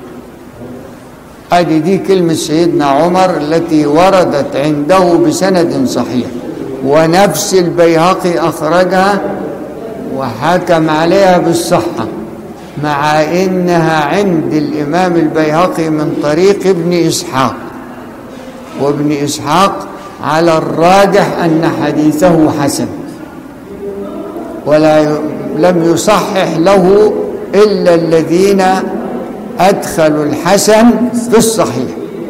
ادي دي كلمة سيدنا عمر التي وردت عنده بسند صحيح ونفس البيهقي أخرجها وحكم عليها بالصحة مع إنها عند الإمام البيهقي من طريق ابن إسحاق وابن إسحاق على الراجح أن حديثه حسن ولا ي- لم يصحح له إلا الذين أدخلوا الحسن في الصحيح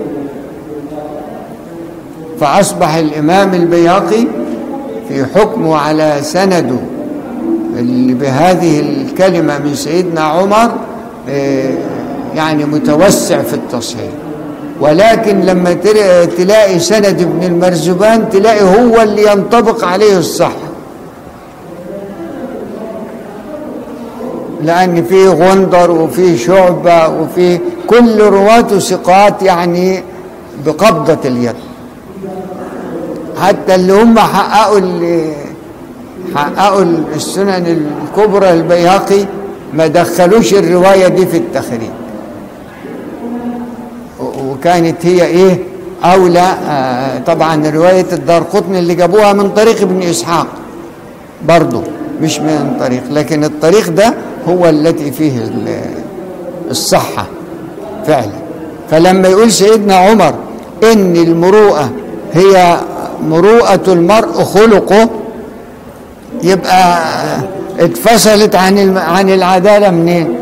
فأصبح الإمام البياقي في حكمه على سنده اللي بهذه الكلمة من سيدنا عمر آه، يعني متوسع في التصحيح ولكن لما تر- تلاقي سند ابن المرزبان تلاقي هو اللي ينطبق عليه الصح لأن فيه غندر وفيه شعبة وفيه كل رواته ثقات يعني بقبضة اليد حتى اللي هم حققوا اللي حققوا السنن الكبرى البيهقي ما دخلوش الرواية دي في التخريج و- وكانت هي ايه اولى آه، طبعا رواية الدار قطن اللي جابوها من طريق ابن اسحاق برضه مش من طريق لكن الطريق ده هو التي فيه ال- الصحة فعلا فلما يقول سيدنا عمر ان المروءة هي مروءة المرء خلقه يبقى اتفصلت عن الم- عن العدالة منين؟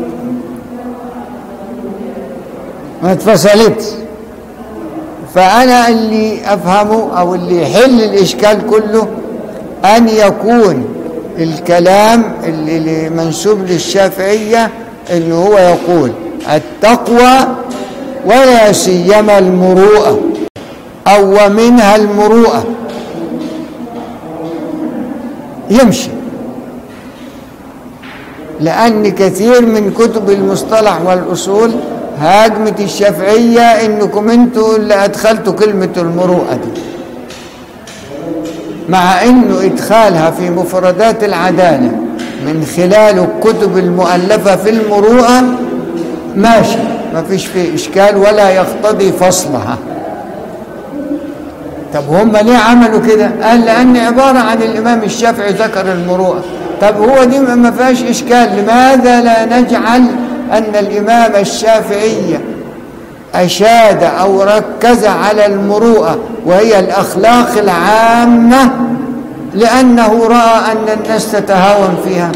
ما اتفصلتش فأنا اللي أفهمه أو اللي يحل الإشكال كله أن يكون الكلام اللي اللي منسوب للشافعية إنه هو يقول التقوى ولا سيما المروءة أو ومنها المروءة يمشي لأن كثير من كتب المصطلح والأصول هاجمت الشافعية إنكم أنتوا اللي أدخلتوا كلمة المروءة دي مع إنه إدخالها في مفردات العدالة من خلال الكتب المؤلفة في المروءة ماشي ما فيش فيه إشكال ولا يقتضي فصلها طب هم ليه عملوا كده قال لأن عبارة عن الإمام الشافعي ذكر المروءة طب هو دي ما فيهاش إشكال لماذا لا نجعل أن الإمام الشافعي أشاد أو ركز على المروءة وهي الأخلاق العامة لأنه رأى أن الناس تتهاون فيها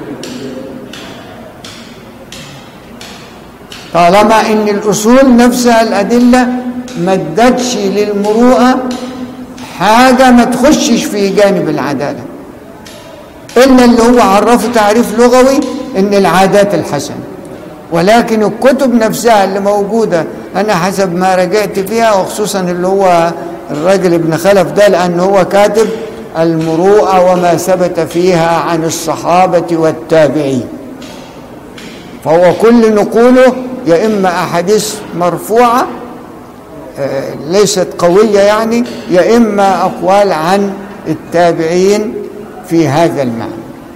طالما ان الاصول نفسها الادله ما ادتش للمروءه حاجه ما تخشش في جانب العداله الا اللي هو عرفه تعريف لغوي ان العادات الحسنه ولكن الكتب نفسها اللي موجوده انا حسب ما رجعت فيها وخصوصا اللي هو الراجل ابن خلف ده لان هو كاتب المروءه وما ثبت فيها عن الصحابه والتابعين فهو كل نقوله يا إما أحاديث مرفوعة آه، ليست قوية يعني يا إما أقوال عن التابعين في هذا المعنى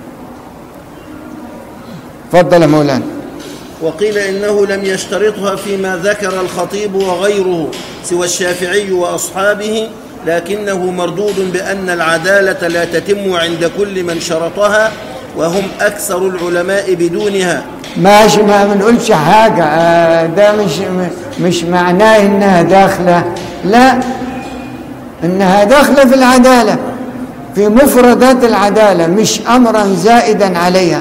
تفضل يا مولانا وقيل إنه لم يشترطها فيما ذكر الخطيب وغيره سوى الشافعي وأصحابه لكنه مردود بأن العدالة لا تتم عند كل من شرطها وهم أكثر العلماء بدونها ماشي ما بنقولش حاجة آه، ده مش مش معناه إنها داخلة لا إنها داخلة في العدالة في مفردات العدالة مش أمرا زائدا عليها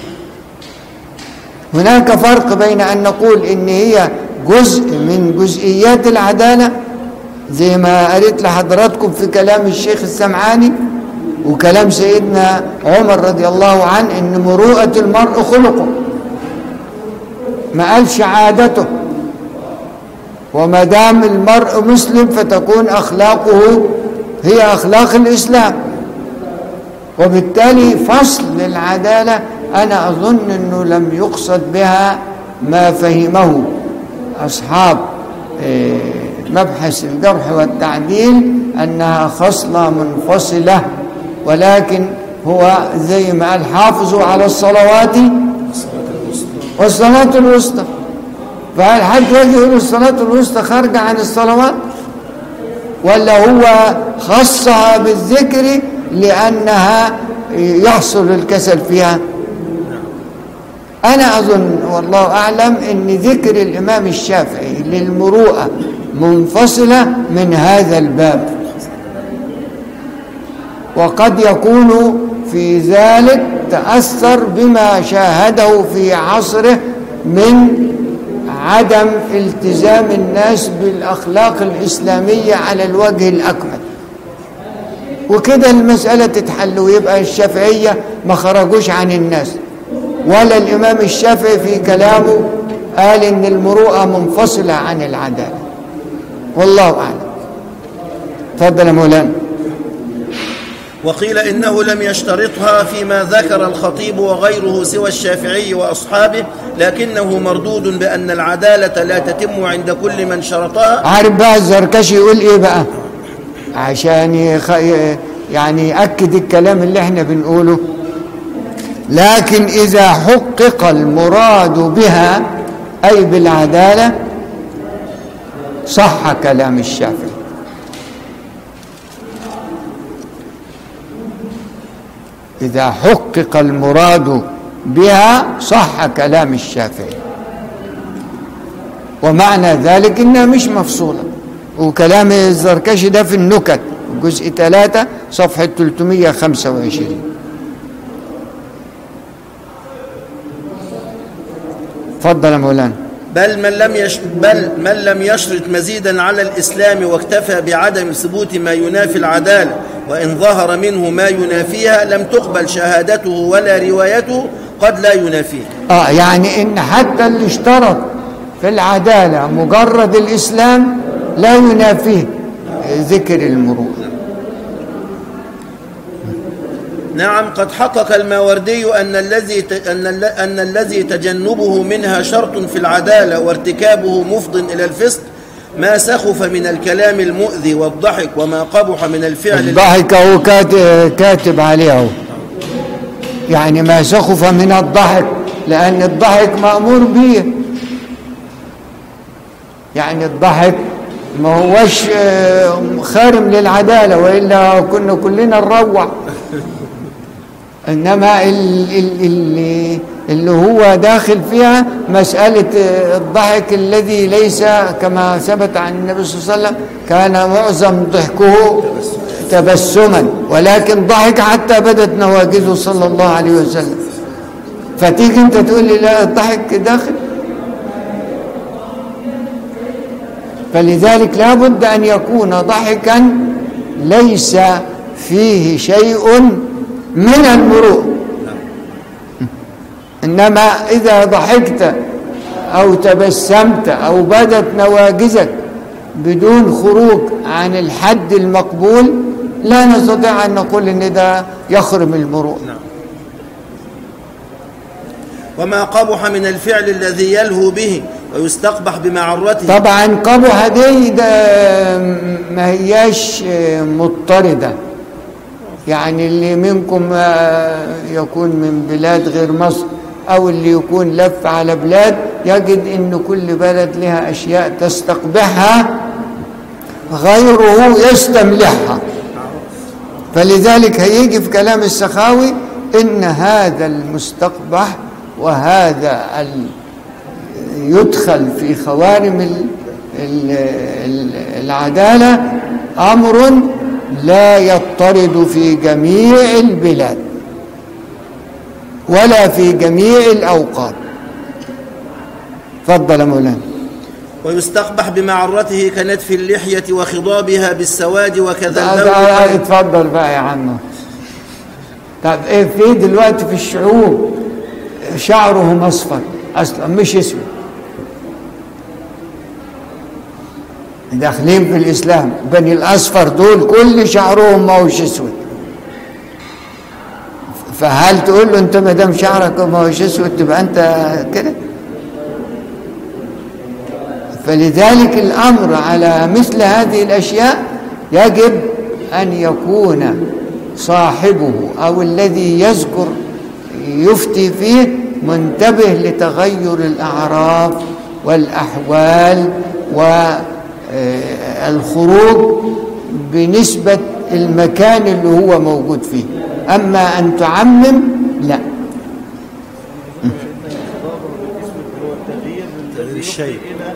هناك فرق بين أن نقول إن هي جزء من جزئيات العدالة زي ما قريت لحضراتكم في كلام الشيخ السمعاني وكلام سيدنا عمر رضي الله عنه إن مروءة المرء خلقه ما قالش عادته وما دام المرء مسلم فتكون أخلاقه هي أخلاق الإسلام وبالتالي فصل للعدالة أنا أظن أنه لم يقصد بها ما فهمه أصحاب آه، مبحث الجرح والتعديل أنها خصلة منفصلة ولكن هو زي ما قال حافظوا على الصلوات والصلاة الوسطى فهل حد يجي يقول الصلاة الوسطى خارجة عن الصلوات ولا هو خصها بالذكر لأنها يحصل الكسل فيها أنا أظن والله أعلم أن ذكر الإمام الشافعي للمروءة منفصلة من هذا الباب وقد يكون في ذلك تأثر بما شاهده في عصره من عدم التزام الناس بالأخلاق الإسلامية على الوجه الأكمل وكده المسألة تتحل ويبقى الشافعية ما خرجوش عن الناس ولا الإمام الشافعي في كلامه قال إن المروءة منفصلة عن العدالة والله أعلم تفضل يا مولانا وقيل إنه لم يشترطها فيما ذكر الخطيب وغيره سوى الشافعي وأصحابه لكنه مردود بأن العدالة لا تتم عند كل من شرطها عارف بقى الزركشي يقول ايه بقى عشان يخ... يعني يأكد الكلام اللي احنا بنقوله لكن إذا حقق المراد بها أي بالعدالة صح كلام الشافعي إذا حقق المراد بها صح كلام الشافعي ومعنى ذلك إنها مش مفصولة وكلام الزركشي ده في النكت جزء 3 صفحة 325 تفضل يا مولانا بل من لم يش بل من لم يشرط مزيدا على الإسلام واكتفى بعدم ثبوت ما ينافي العدالة وإن ظهر منه ما ينافيها لم تقبل شهادته ولا روايته قد لا ينافيه اه يعني ان حتى اللي اشترط في العدالة مجرد الإسلام لا ينافيه ذكر المرور نعم قد حقق الماوردي أن الذي ت- أن ال- أن الذي تجنبه منها شرط في العدالة وارتكابه مفض إلى الفسق ما سخف من الكلام المؤذي والضحك وما قبح من الفعل الضحك هو كات- كاتب عليه هو. يعني ما سخف من الضحك لأن الضحك مأمور به يعني الضحك ما هوش آه، خارم للعدالة وإلا كنا كلنا نروع إنما ال- ال- اللي, اللي هو داخل فيها مسألة آه، الضحك الذي ليس كما ثبت عن النبي صلى الله عليه وسلم كان معظم ضحكه تبسما ولكن ضحك حتى بدت نواجذه صلى الله عليه وسلم فتيجي انت تقول لي لا الضحك داخل فلذلك لا بد أن يكون ضحكا ليس فيه شيء من المروء إنما إذا ضحكت أو تبسمت أو بدت نواجزك بدون خروج عن الحد المقبول لا نستطيع أن نقول إن ده يخرم المروء وما قبح من الفعل الذي يلهو به ويستقبح بمعرته طبعا قبح دي ده ما هياش مضطردة يعني اللي منكم آه، يكون من بلاد غير مصر أو اللي يكون لف على بلاد يجد إن كل بلد لها أشياء تستقبحها غيره يستملحها فلذلك هيجي في كلام السخاوي إن هذا المستقبح وهذا ال يدخل في خوارم ال- ال- ال- العدالة أمر لا يضطرد في جميع البلاد ولا في جميع الأوقات تفضل يا مولانا ويستقبح بمعرته كنتف اللحية وخضابها بالسواد وكذا ده- اللون ده- اتفضل بقى يا عم طب ايه في دلوقتي في الشعوب شعرهم اصفر اصلا مش اسود داخلين في الإسلام بني الأصفر دول كل شعرهم ما هوش أسود فهل تقول له أنت ما دام شعرك ما هوش أسود تبقى أنت كده فلذلك الأمر على مثل هذه الأشياء يجب أن يكون صاحبه أو الذي يذكر يفتي فيه منتبه لتغير الأعراف والأحوال والخروج بنسبة المكان اللي هو موجود فيه أما أن تعمم لا تغيير الشيء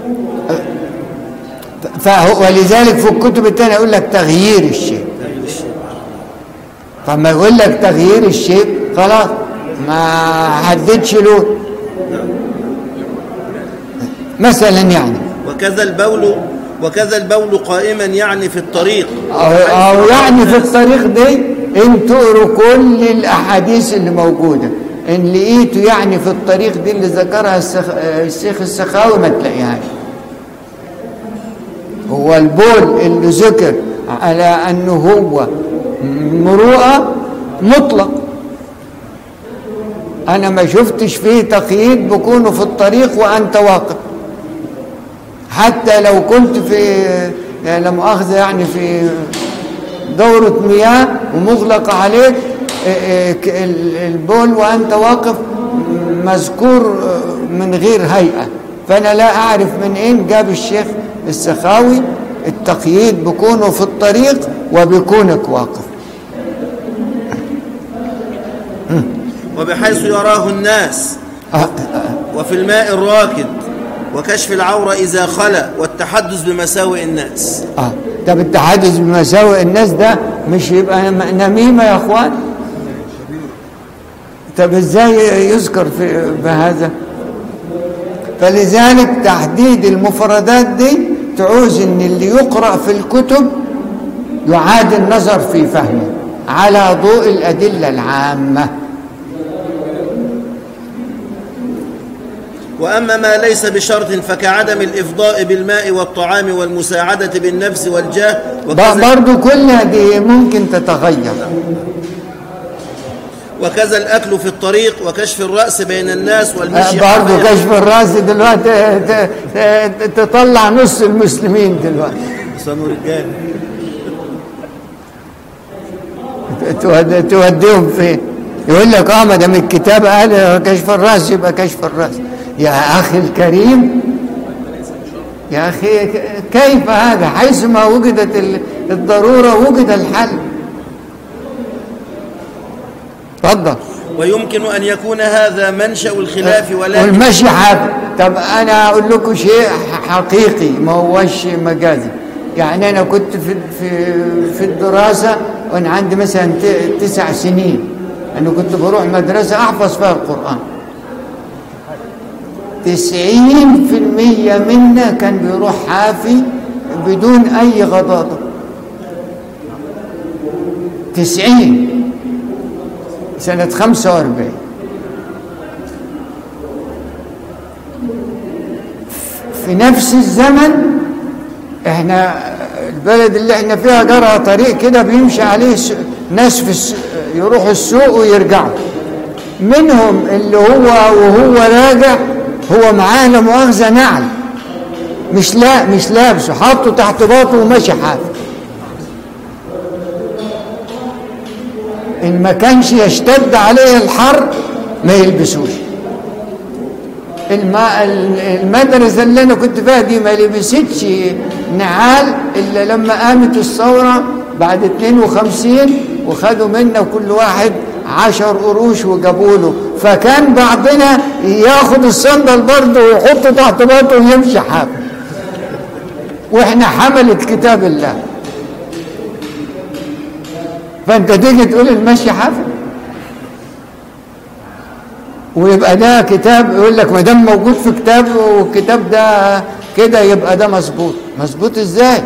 فهو ولذلك في الكتب الثانية يقول لك تغيير الشيء تغيير الشيء فما يقول لك تغيير الشيء خلاص ما حددش لون مثلا يعني وكذا البول وكذا البول قائما يعني في الطريق أو, أو يعني في الطريق دي ان تقروا كل الاحاديث اللي موجوده ان لقيته يعني في الطريق دي اللي ذكرها السخ... الشيخ السخاوي ما تلاقيهاش هو البول اللي ذكر على انه هو مروءه مطلق انا ما شفتش فيه تقييد بكونه في الطريق وانت واقف حتى لو كنت في يعني لا مؤاخذه يعني في دورة مياه ومغلقة عليك البول وأنت واقف مذكور من غير هيئة فأنا لا أعرف من أين جاب الشيخ السخاوي التقييد بكونه في الطريق وبكونك واقف وبحيث يراه الناس وفي الماء الراكد وكشف العورة إذا خلى والتحدث بمساوئ الناس اه طب التحدث بمساوئ الناس ده مش يبقى نميمة يا اخوان طب ازاي يذكر في بهذا فلذلك تحديد المفردات دي تعوز ان اللي يقرأ في الكتب يعاد النظر في فهمه على ضوء الأدلة العامة وأما ما ليس بشرط فكعدم الإفضاء بالماء والطعام والمساعدة بالنفس والجاه وكذا, برضو كل هذه ممكن تتغير وكذا الأكل في الطريق وكشف الرأس بين الناس والمشي برضو حافيا. كشف الراس دلوقتي ت- ت- تطلع نص المسلمين دلوقتي صنوا رجال تود- توديهم فين يقول لك اه ما دام الكتاب قال كشف الراس يبقى كشف الراس يا اخي الكريم يا اخي ك- كيف هذا حيثما وجدت ال- الضروره وجد الحل تفضل ويمكن أن يكون هذا منشأ الخلاف ولكن والمشي حافظ طب انا اقول لكم شيء حقيقي ما هوش مجازي يعني انا كنت في في في الدراسه وانا عندي مثلا ت- تسع سنين انا كنت بروح مدرسه احفظ فيها القران تسعين في المية منا كان بيروح حافي بدون أي غضاضة تسعين سنة خمسة واربعين في نفس الزمن احنا البلد اللي احنا فيها جرى طريق كده بيمشي عليه س- ناس في الس... يروحوا السوق ويرجعوا منهم اللي هو وهو راجع هو معاه لا مؤاخذه نعل مش لا مش لابسه حاطه تحت باطه وماشي حافي ان ما كانش يشتد عليه الحر ما يلبسوش الم- المدرسة اللي أنا كنت فيها دي ما لبستش نعال إلا لما قامت الثورة بعد 52 وخدوا منا كل واحد عشر قروش وجابوا له فكان بعضنا ياخد الصندل برضه ويحطه تحت باطه ويمشي حافي واحنا حملة كتاب الله فانت تيجي تقول المشي حافي ويبقى ده كتاب يقول لك ما دام موجود في كتاب والكتاب ده كده يبقى ده مظبوط مظبوط ازاي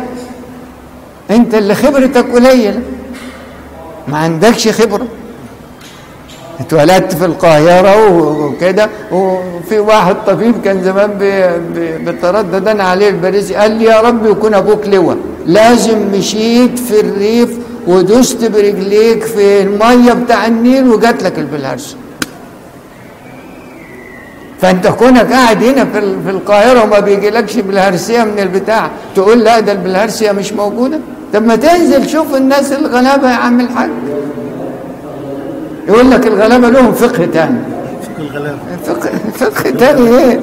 انت اللي خبرتك قليله ما عندكش خبره اتولدت في القاهرة وكده وفي واحد طبيب كان زمان بي- بي- بيتردد انا عليه الباريسي قال لي يا رب يكون ابوك لواء لازم مشيت في الريف ودست برجليك في المية بتاع النيل وجات لك البلهارسيا فانت كونك قاعد هنا في ال- في القاهره وما بيجيلكش بالهرسيه من البتاع تقول لا ده البلهارسيا مش موجوده طب ما تنزل شوف الناس الغلابه يا عم الحاج يقول لك الغلابه لهم فقه تاني فقه الغلام فقه فقه تاني ايه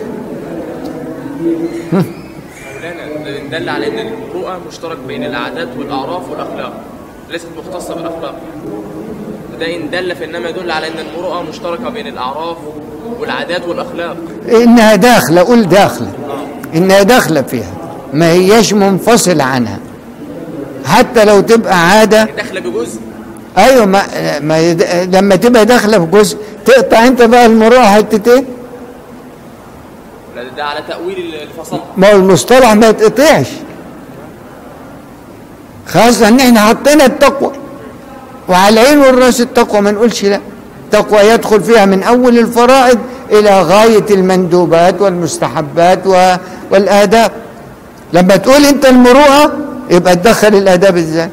مولانا ده دل على ان المروءه مشترك بين العادات والاعراف والاخلاق ليست مختصه بالاخلاق وده ان دل فانما يدل على ان المروءه مشتركه بين الاعراف والعادات والاخلاق انها داخله قول داخله انها داخله فيها ما هياش منفصله عنها حتى لو تبقى عاده داخله بجزء ايوه ما, ما يد- لما تبقى داخله في جزء تقطع انت بقى المروءه حتتين ده- ده على تاويل الفصل ما هو المصطلح ما يتقطعش خاصة ان احنا حطينا التقوى وعلى العين والراس التقوى ما نقولش لا التقوى يدخل فيها من اول الفرائض الى غاية المندوبات والمستحبات و- والاداب لما تقول انت المروءة يبقى تدخل الاداب ازاي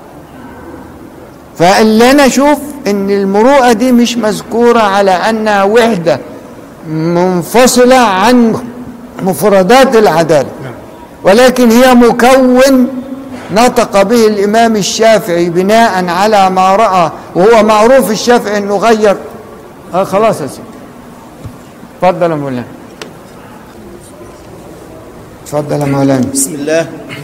فاللي انا اشوف ان المروءة دي مش مذكورة على انها وحدة منفصلة عن مفردات العدالة ولكن هي مكون نطق به الإمام الشافعي بناء على ما رأى وهو معروف الشافعي أنه غير آه خلاص يا سيدي تفضل يا مولانا تفضل يا مولانا بسم الله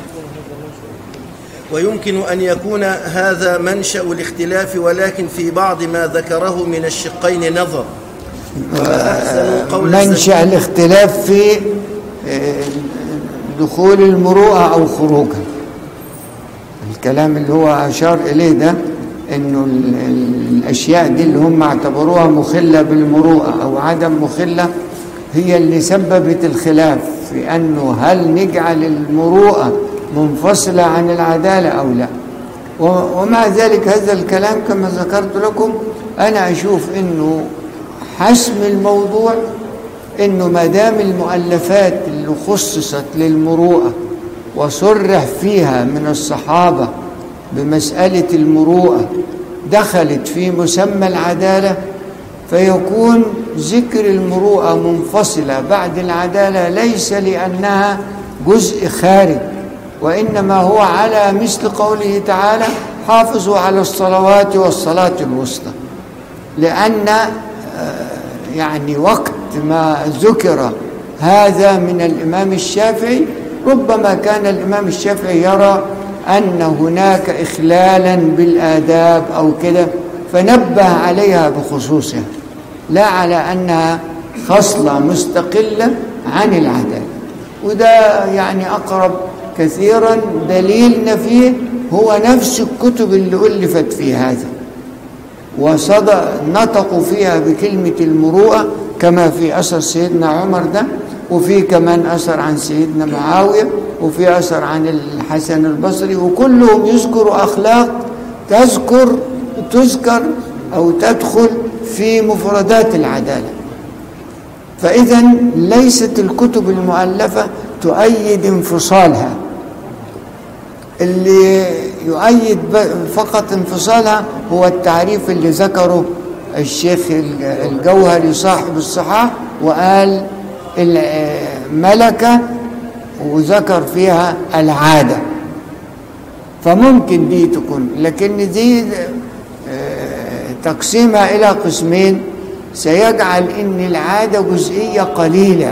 ويمكن أن يكون هذا منشأ الاختلاف ولكن في بعض ما ذكره من الشقين نظر وأحسن قول منشأ الاختلاف في آه، دخول المروءة أو خروجها الكلام اللي هو أشار إليه ده إنه ال- ال- الأشياء دي اللي هم اعتبروها مخلة بالمروءة أو عدم مخلة هي اللي سببت الخلاف في أنه هل نجعل المروءة منفصلة عن العدالة أو لا و- ومع ذلك هذا الكلام كما ذكرت لكم أنا أشوف أنه حسم الموضوع انه ما دام المؤلفات اللي خصصت للمروءه وصرح فيها من الصحابه بمساله المروءه دخلت في مسمى العداله فيكون ذكر المروءه منفصله بعد العداله ليس لانها جزء خارج وانما هو على مثل قوله تعالى حافظوا على الصلوات والصلاه الوسطى لان يعني وقت ما ذكر هذا من الإمام الشافعي ربما كان الإمام الشافعي يرى أن هناك إخلالا بالآداب أو كده فنبه عليها بخصوصها لا على أنها خصلة مستقلة عن العدالة وده يعني أقرب كثيرا دليلنا فيه هو نفس الكتب اللي ألفت في هذا وصدى نطقوا فيها بكلمة المروءة كما في أثر سيدنا عمر ده وفي كمان أثر عن سيدنا معاوية وفي أثر عن الحسن البصري وكلهم يذكروا أخلاق تذكر تذكر أو تدخل في مفردات العدالة فإذا ليست الكتب المؤلفة تؤيد انفصالها اللي يؤيد ب- فقط انفصالها هو التعريف اللي ذكره الشيخ ال- الجوهري صاحب الصحاح وقال الملكة وذكر فيها العادة فممكن دي تكون لكن دي آه، تقسيمها إلى قسمين سيجعل إن العادة جزئية قليلة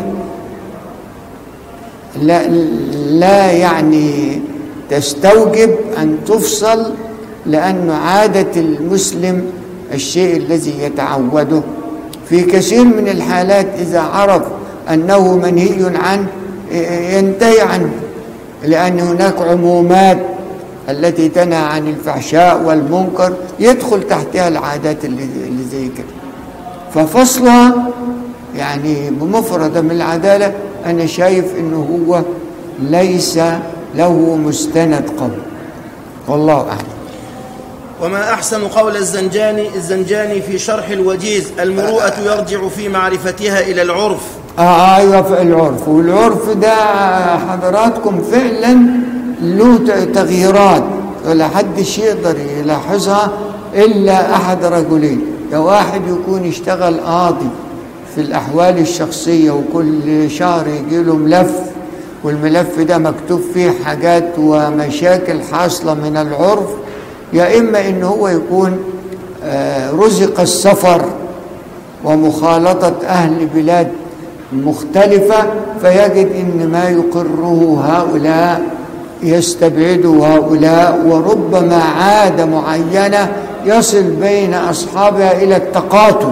لا, لا يعني تستوجب أن تفصل لأن عادة المسلم الشيء الذي يتعوده في كثير من الحالات إذا عرف أنه منهي عنه ينتهي عنه لأن هناك عمومات التي تنهى عن الفحشاء والمنكر يدخل تحتها العادات اللي اللي زي كده ففصلها يعني بمفردة من العدالة أنا شايف إنه هو ليس له مستند قوي والله أعلم وما أحسن قول الزنجاني الزنجاني في شرح الوجيز المروءة يرجع في معرفتها إلى العرف آه ايوه في العرف والعرف ده حضراتكم فعلا له ت- تغييرات ولا حدش يقدر يلاحظها الا احد رجلين يا واحد يكون يشتغل قاضي في الاحوال الشخصيه وكل شهر يجي له ملف والملف ده مكتوب فيه حاجات ومشاكل حاصله من العرف يا اما ان هو يكون آه، رزق السفر ومخالطة أهل بلاد مختلفة فيجد إن ما يقره هؤلاء يستبعد هؤلاء وربما عادة معينة يصل بين أصحابها إلى التقاتل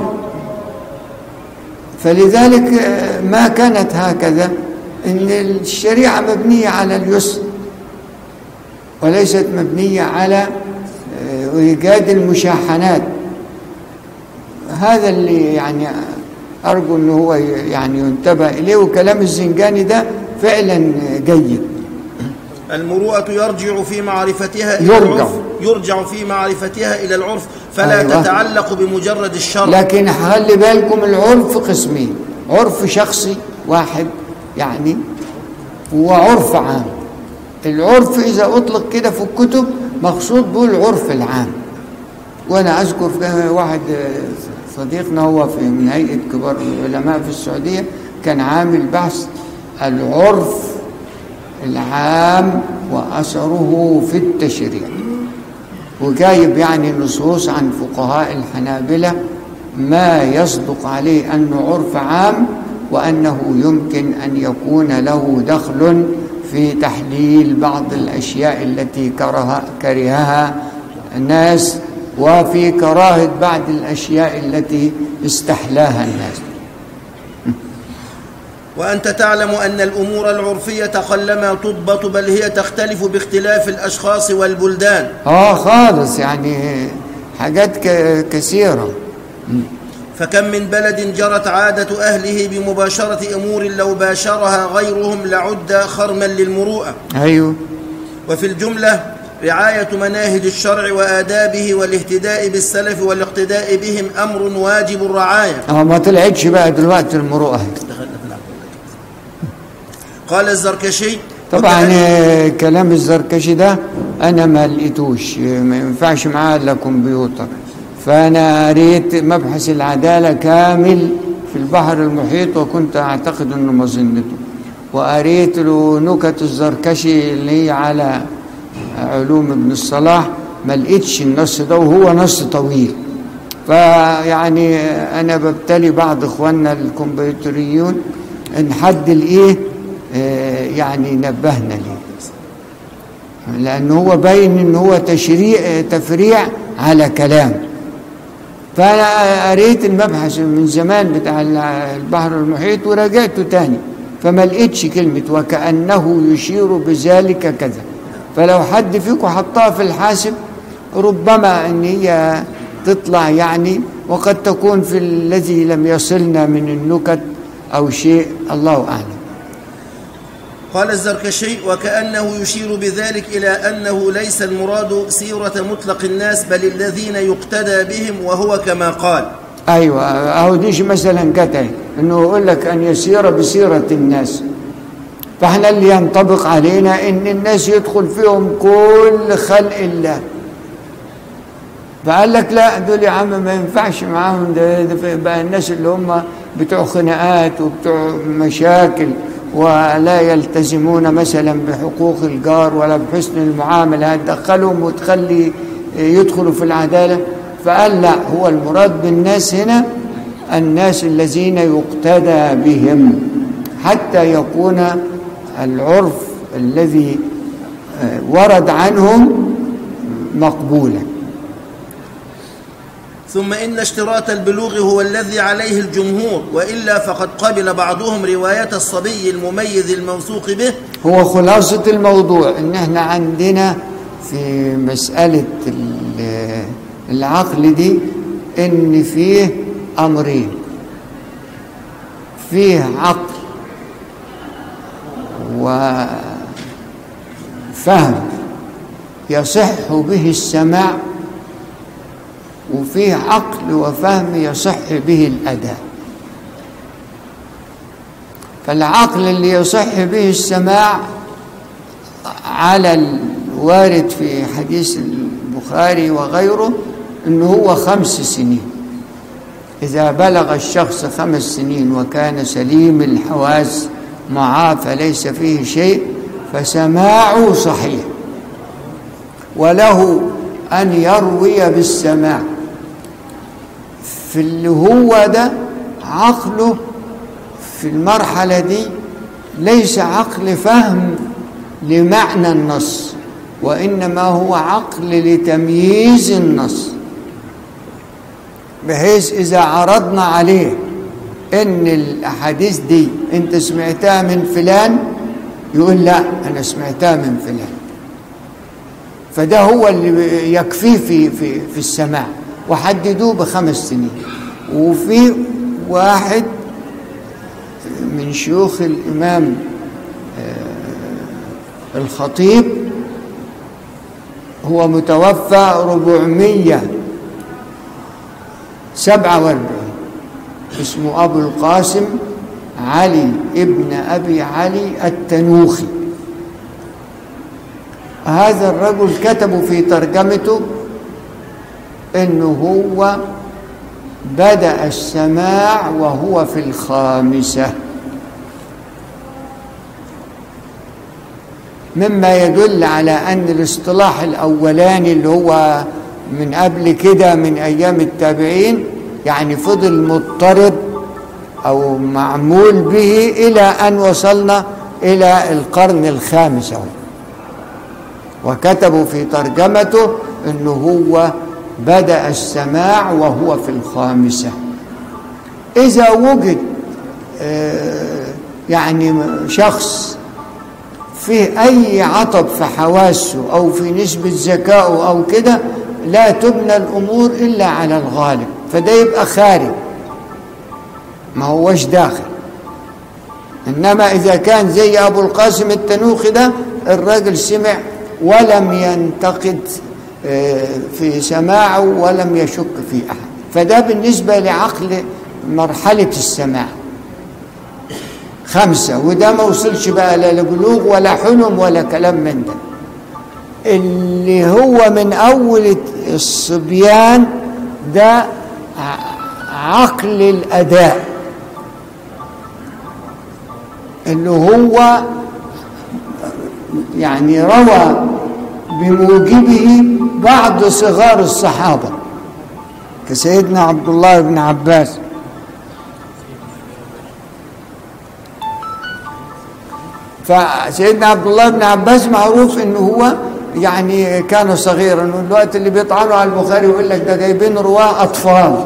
فلذلك آه، ما كانت هكذا إن الشريعة مبنية على اليسر وليست مبنية على آه، إيجاد المشاحنات هذا اللي يعني أرجو أنه هو يعني ينتبه إليه وكلام الزنجاني ده فعلا جيد المروءة يرجع في معرفتها إلى يرجع. العرف يرجع في معرفتها إلى العرف فلا أيوة. تتعلق بمجرد الشرع لكن خلي بالكم العرف قسمين عرف شخصي واحد يعني وعرف عام العرف إذا أطلق كده في الكتب مقصود به العرف العام وأنا أذكر في واحد صديقنا هو في من هيئة كبار العلماء في السعودية كان عامل بحث العرف العام وأثره في التشريع وجايب يعني نصوص عن فقهاء الحنابلة ما يصدق عليه أنه عرف عام وأنه يمكن أن يكون له دخل في تحليل بعض الأشياء التي كره كرهها الناس وفي كراهة بعض الأشياء التي استحلاها الناس وأنت تعلم أن الأمور العرفية قلما تضبط بل هي تختلف باختلاف الأشخاص والبلدان آه خالص يعني حاجات ك- كثيرة فكم من بلد جرت عادة أهله بمباشرة أمور لو باشرها غيرهم لعد خرما للمروءة أيوه وفي الجملة رعاية مناهج الشرع وآدابه والاهتداء بالسلف والاقتداء بهم أمر واجب الرعاية اه ما طلعتش بقى دلوقتي المروءة قال الزركشي طبعا وكأن- آه، كلام الزركشي ده انا ما لقيتوش آه، ما ينفعش معاه الا كمبيوتر فانا قريت مبحث العداله كامل في البحر المحيط وكنت اعتقد انه مظنته وقريت له نكت الزركشي اللي هي على علوم ابن الصلاح ما لقيتش النص ده وهو نص طويل فيعني انا ببتلي بعض اخواننا الكمبيوتريون ان حد الايه آه، يعني نبهنا ليه لان هو باين ان هو تشريع آه، تفريع على كلام فانا قريت المبحث من زمان بتاع البحر المحيط وراجعته تاني فما لقيتش كلمه وكانه يشير بذلك كذا فلو حد فيكم حطها في الحاسب ربما ان هي تطلع يعني وقد تكون في الذي لم يصلنا من النكت او شيء الله اعلم قال الزركشي وكأنه يشير بذلك إلى أنه ليس المراد سيرة مطلق الناس بل الذين يقتدى بهم وهو كما قال ايوه اهو ديش مثلا كتعي انه يقول لك ان يسير بسيره الناس فاحنا اللي ينطبق علينا ان الناس يدخل فيهم كل خلق الله فقال لك لا دول يا عم ما ينفعش معاهم ده, ده بقى الناس اللي هم بتوع خناقات وبتوع مشاكل ولا يلتزمون مثلا بحقوق الجار ولا بحسن المعامله هتدخلهم وتخلي يدخلوا في العداله فقال لا هو المراد بالناس هنا الناس الذين يقتدى بهم حتى يكون العرف الذي آه، ورد عنهم مقبولا ثم إن اشتراط البلوغ هو الذي عليه الجمهور وإلا فقد قبل بعضهم رواية الصبي المميز الموثوق به هو خلاصة الموضوع ان احنا عندنا في مسألة ال- العقل دي ان فيه امرين فيه عقل وفهم يصح به السماع وفيه عقل وفهم يصح به الأداء فالعقل اللي يصح به السماع على الوارد في حديث البخاري وغيره انه هو خمس سنين اذا بلغ الشخص خمس سنين وكان سليم الحواس معاه فليس فيه شيء فسماعه صحيح وله ان يروي بالسماع في اللي هو ده عقله في المرحله دي ليس عقل فهم لمعنى النص وانما هو عقل لتمييز النص بحيث اذا عرضنا عليه ان الاحاديث دي انت سمعتها من فلان يقول لا انا سمعتها من فلان فده هو اللي يكفيه في في في السماع وحددوه بخمس سنين وفي واحد من شيوخ الامام الخطيب هو متوفى 447 اسمه أبو القاسم علي ابن أبي علي التنوخي هذا الرجل كتبوا في ترجمته انه هو بدأ السماع وهو في الخامسة مما يدل على أن الاصطلاح الأولاني اللي هو من قبل كده من أيام التابعين يعني فضل مضطرب أو معمول به إلى أن وصلنا إلى القرن الخامس أهو وكتبوا في ترجمته أنه هو بدأ السماع وهو في الخامسة إذا وجد يعني شخص فيه أي عطب في حواسه أو في نسبة ذكائه أو كده لا تبنى الأمور إلا على الغالب فده يبقى خارج ما هوش داخل إنما إذا كان زي أبو القاسم التنوخي ده الراجل سمع ولم ينتقد في سماعه ولم يشك في أحد فده بالنسبة لعقل مرحلة السماع خمسة وده ما وصلش بقى لا لبلوغ ولا حلم ولا كلام من ده اللي هو من أول الصبيان ده عقل الأداء اللي هو يعني روى بموجبه بعض صغار الصحابة كسيدنا عبد الله بن عباس فسيدنا عبد الله بن عباس معروف انه هو يعني كان صغيرا والوقت اللي بيطعنوا على البخاري يقول لك ده جايبين رواه اطفال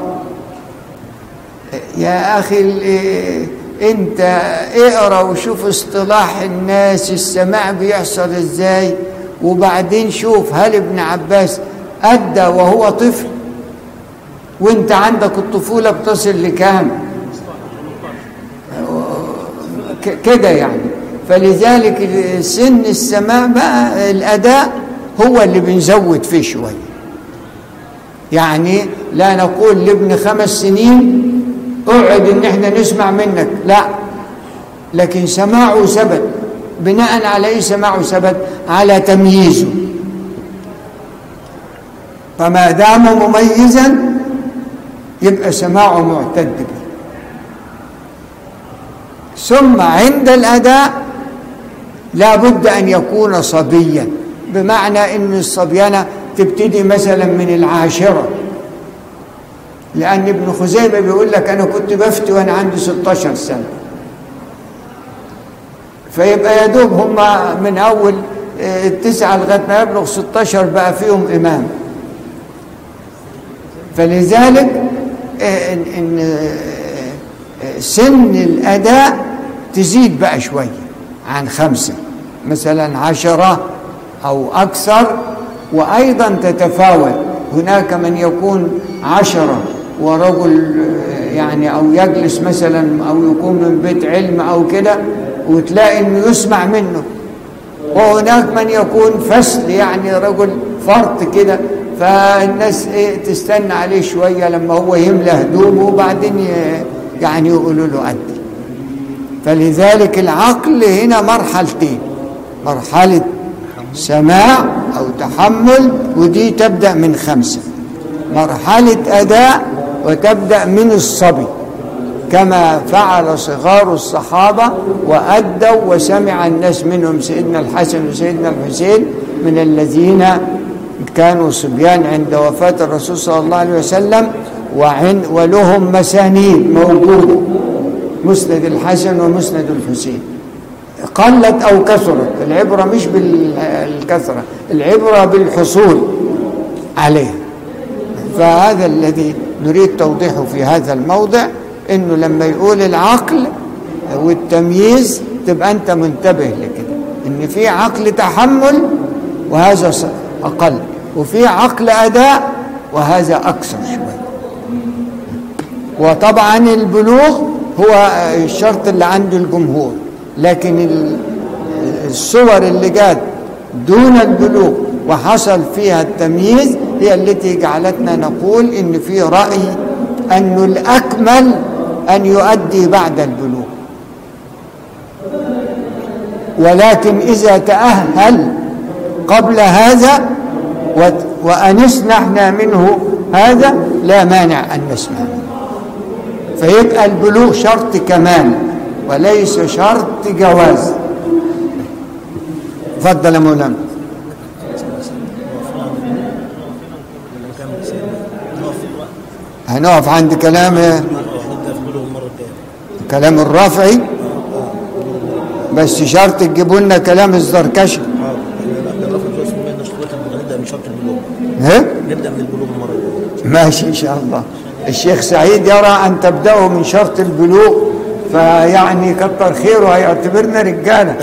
يا اخي انت اقرا وشوف اصطلاح الناس السماع بيحصل ازاي وبعدين شوف هل ابن عباس ادى وهو طفل وانت عندك الطفوله بتصل لكام كده يعني فلذلك سن السماع بقى الاداء هو اللي بنزود فيه شويه يعني لا نقول لابن خمس سنين اقعد ان احنا نسمع منك لا لكن سماعه ثبت بناء على ايه سماعه ثبت على تمييزه فما دام مميزا يبقى سماعه معتد به ثم عند الاداء لا بد ان يكون صبيا بمعنى ان الصبيانه تبتدي مثلا من العاشره لأن ابن خزيمة بيقول لك أنا كنت بفتي وأنا عندي 16 سنة فيبقى يا دوب هم من أول التسعة لغاية ما يبلغ 16 بقى فيهم إمام فلذلك إن, إن سن الأداء تزيد بقى شوية عن خمسة مثلا عشرة أو أكثر وأيضا تتفاوت هناك من يكون عشرة ورجل يعني او يجلس مثلا او يكون من بيت علم او كده وتلاقي انه يسمع منه وهناك من يكون فصل يعني رجل فرط كده فالناس إيه تستنى عليه شوية لما هو يملى هدومه وبعدين ي- يعني يقولوا له أدي فلذلك العقل هنا مرحلتين مرحلة سماع أو تحمل ودي تبدأ من خمسة مرحلة أداء وتبدأ من الصبي كما فعل صغار الصحابة وأدوا وسمع الناس منهم سيدنا الحسن وسيدنا الحسين من الذين كانوا صبيان عند وفاة الرسول صلى الله عليه وسلم وعن ولهم مسانيد موجودة مسند الحسن ومسند الحسين قلت أو كثرت العبرة مش بالكثرة العبرة بالحصول عليها فهذا الذي نريد توضيحه في هذا الموضع انه لما يقول العقل والتمييز تبقى انت منتبه لكده ان في عقل تحمل وهذا ص- اقل وفي عقل اداء وهذا اكثر شويه وطبعا البلوغ هو الشرط اللي عند الجمهور لكن ال- الصور اللي جات دون البلوغ وحصل فيها التمييز هي التي جعلتنا نقول ان في راي انه الاكمل ان يؤدي بعد البلوغ ولكن اذا تاهل قبل هذا وت- وانسنا احنا منه هذا لا مانع ان نسمع فيبقى البلوغ شرط كمال وليس شرط جواز تفضل يا مولانا هنقف عند كلام كلام الرافعي بس شرط تجيبوا لنا كلام الزركشي نبدا من شرط البلوغ ها نبدا من البلوغ المره الجايه ماشي ان شاء الله الشيخ سعيد يرى ان تبداوا من شرط البلوغ فيعني كتر خيره هيعتبرنا رجاله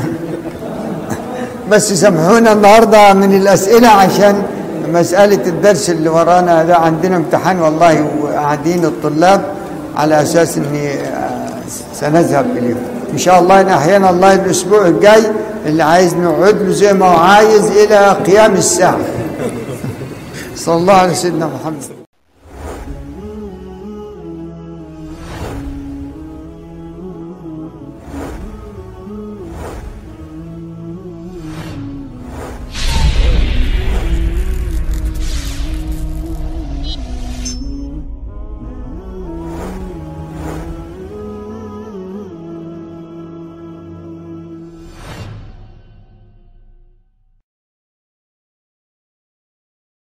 بس سامحونا النهارده من الاسئله عشان مساله الدرس اللي ورانا ده عندنا امتحان والله وقاعدين الطلاب على اساس اني آه، سنذهب اليهم ان شاء الله ان احيانا الله الاسبوع الجاي اللي عايز نقعد له زي ما هو عايز الى قيام الساعه صلى الله على سيدنا محمد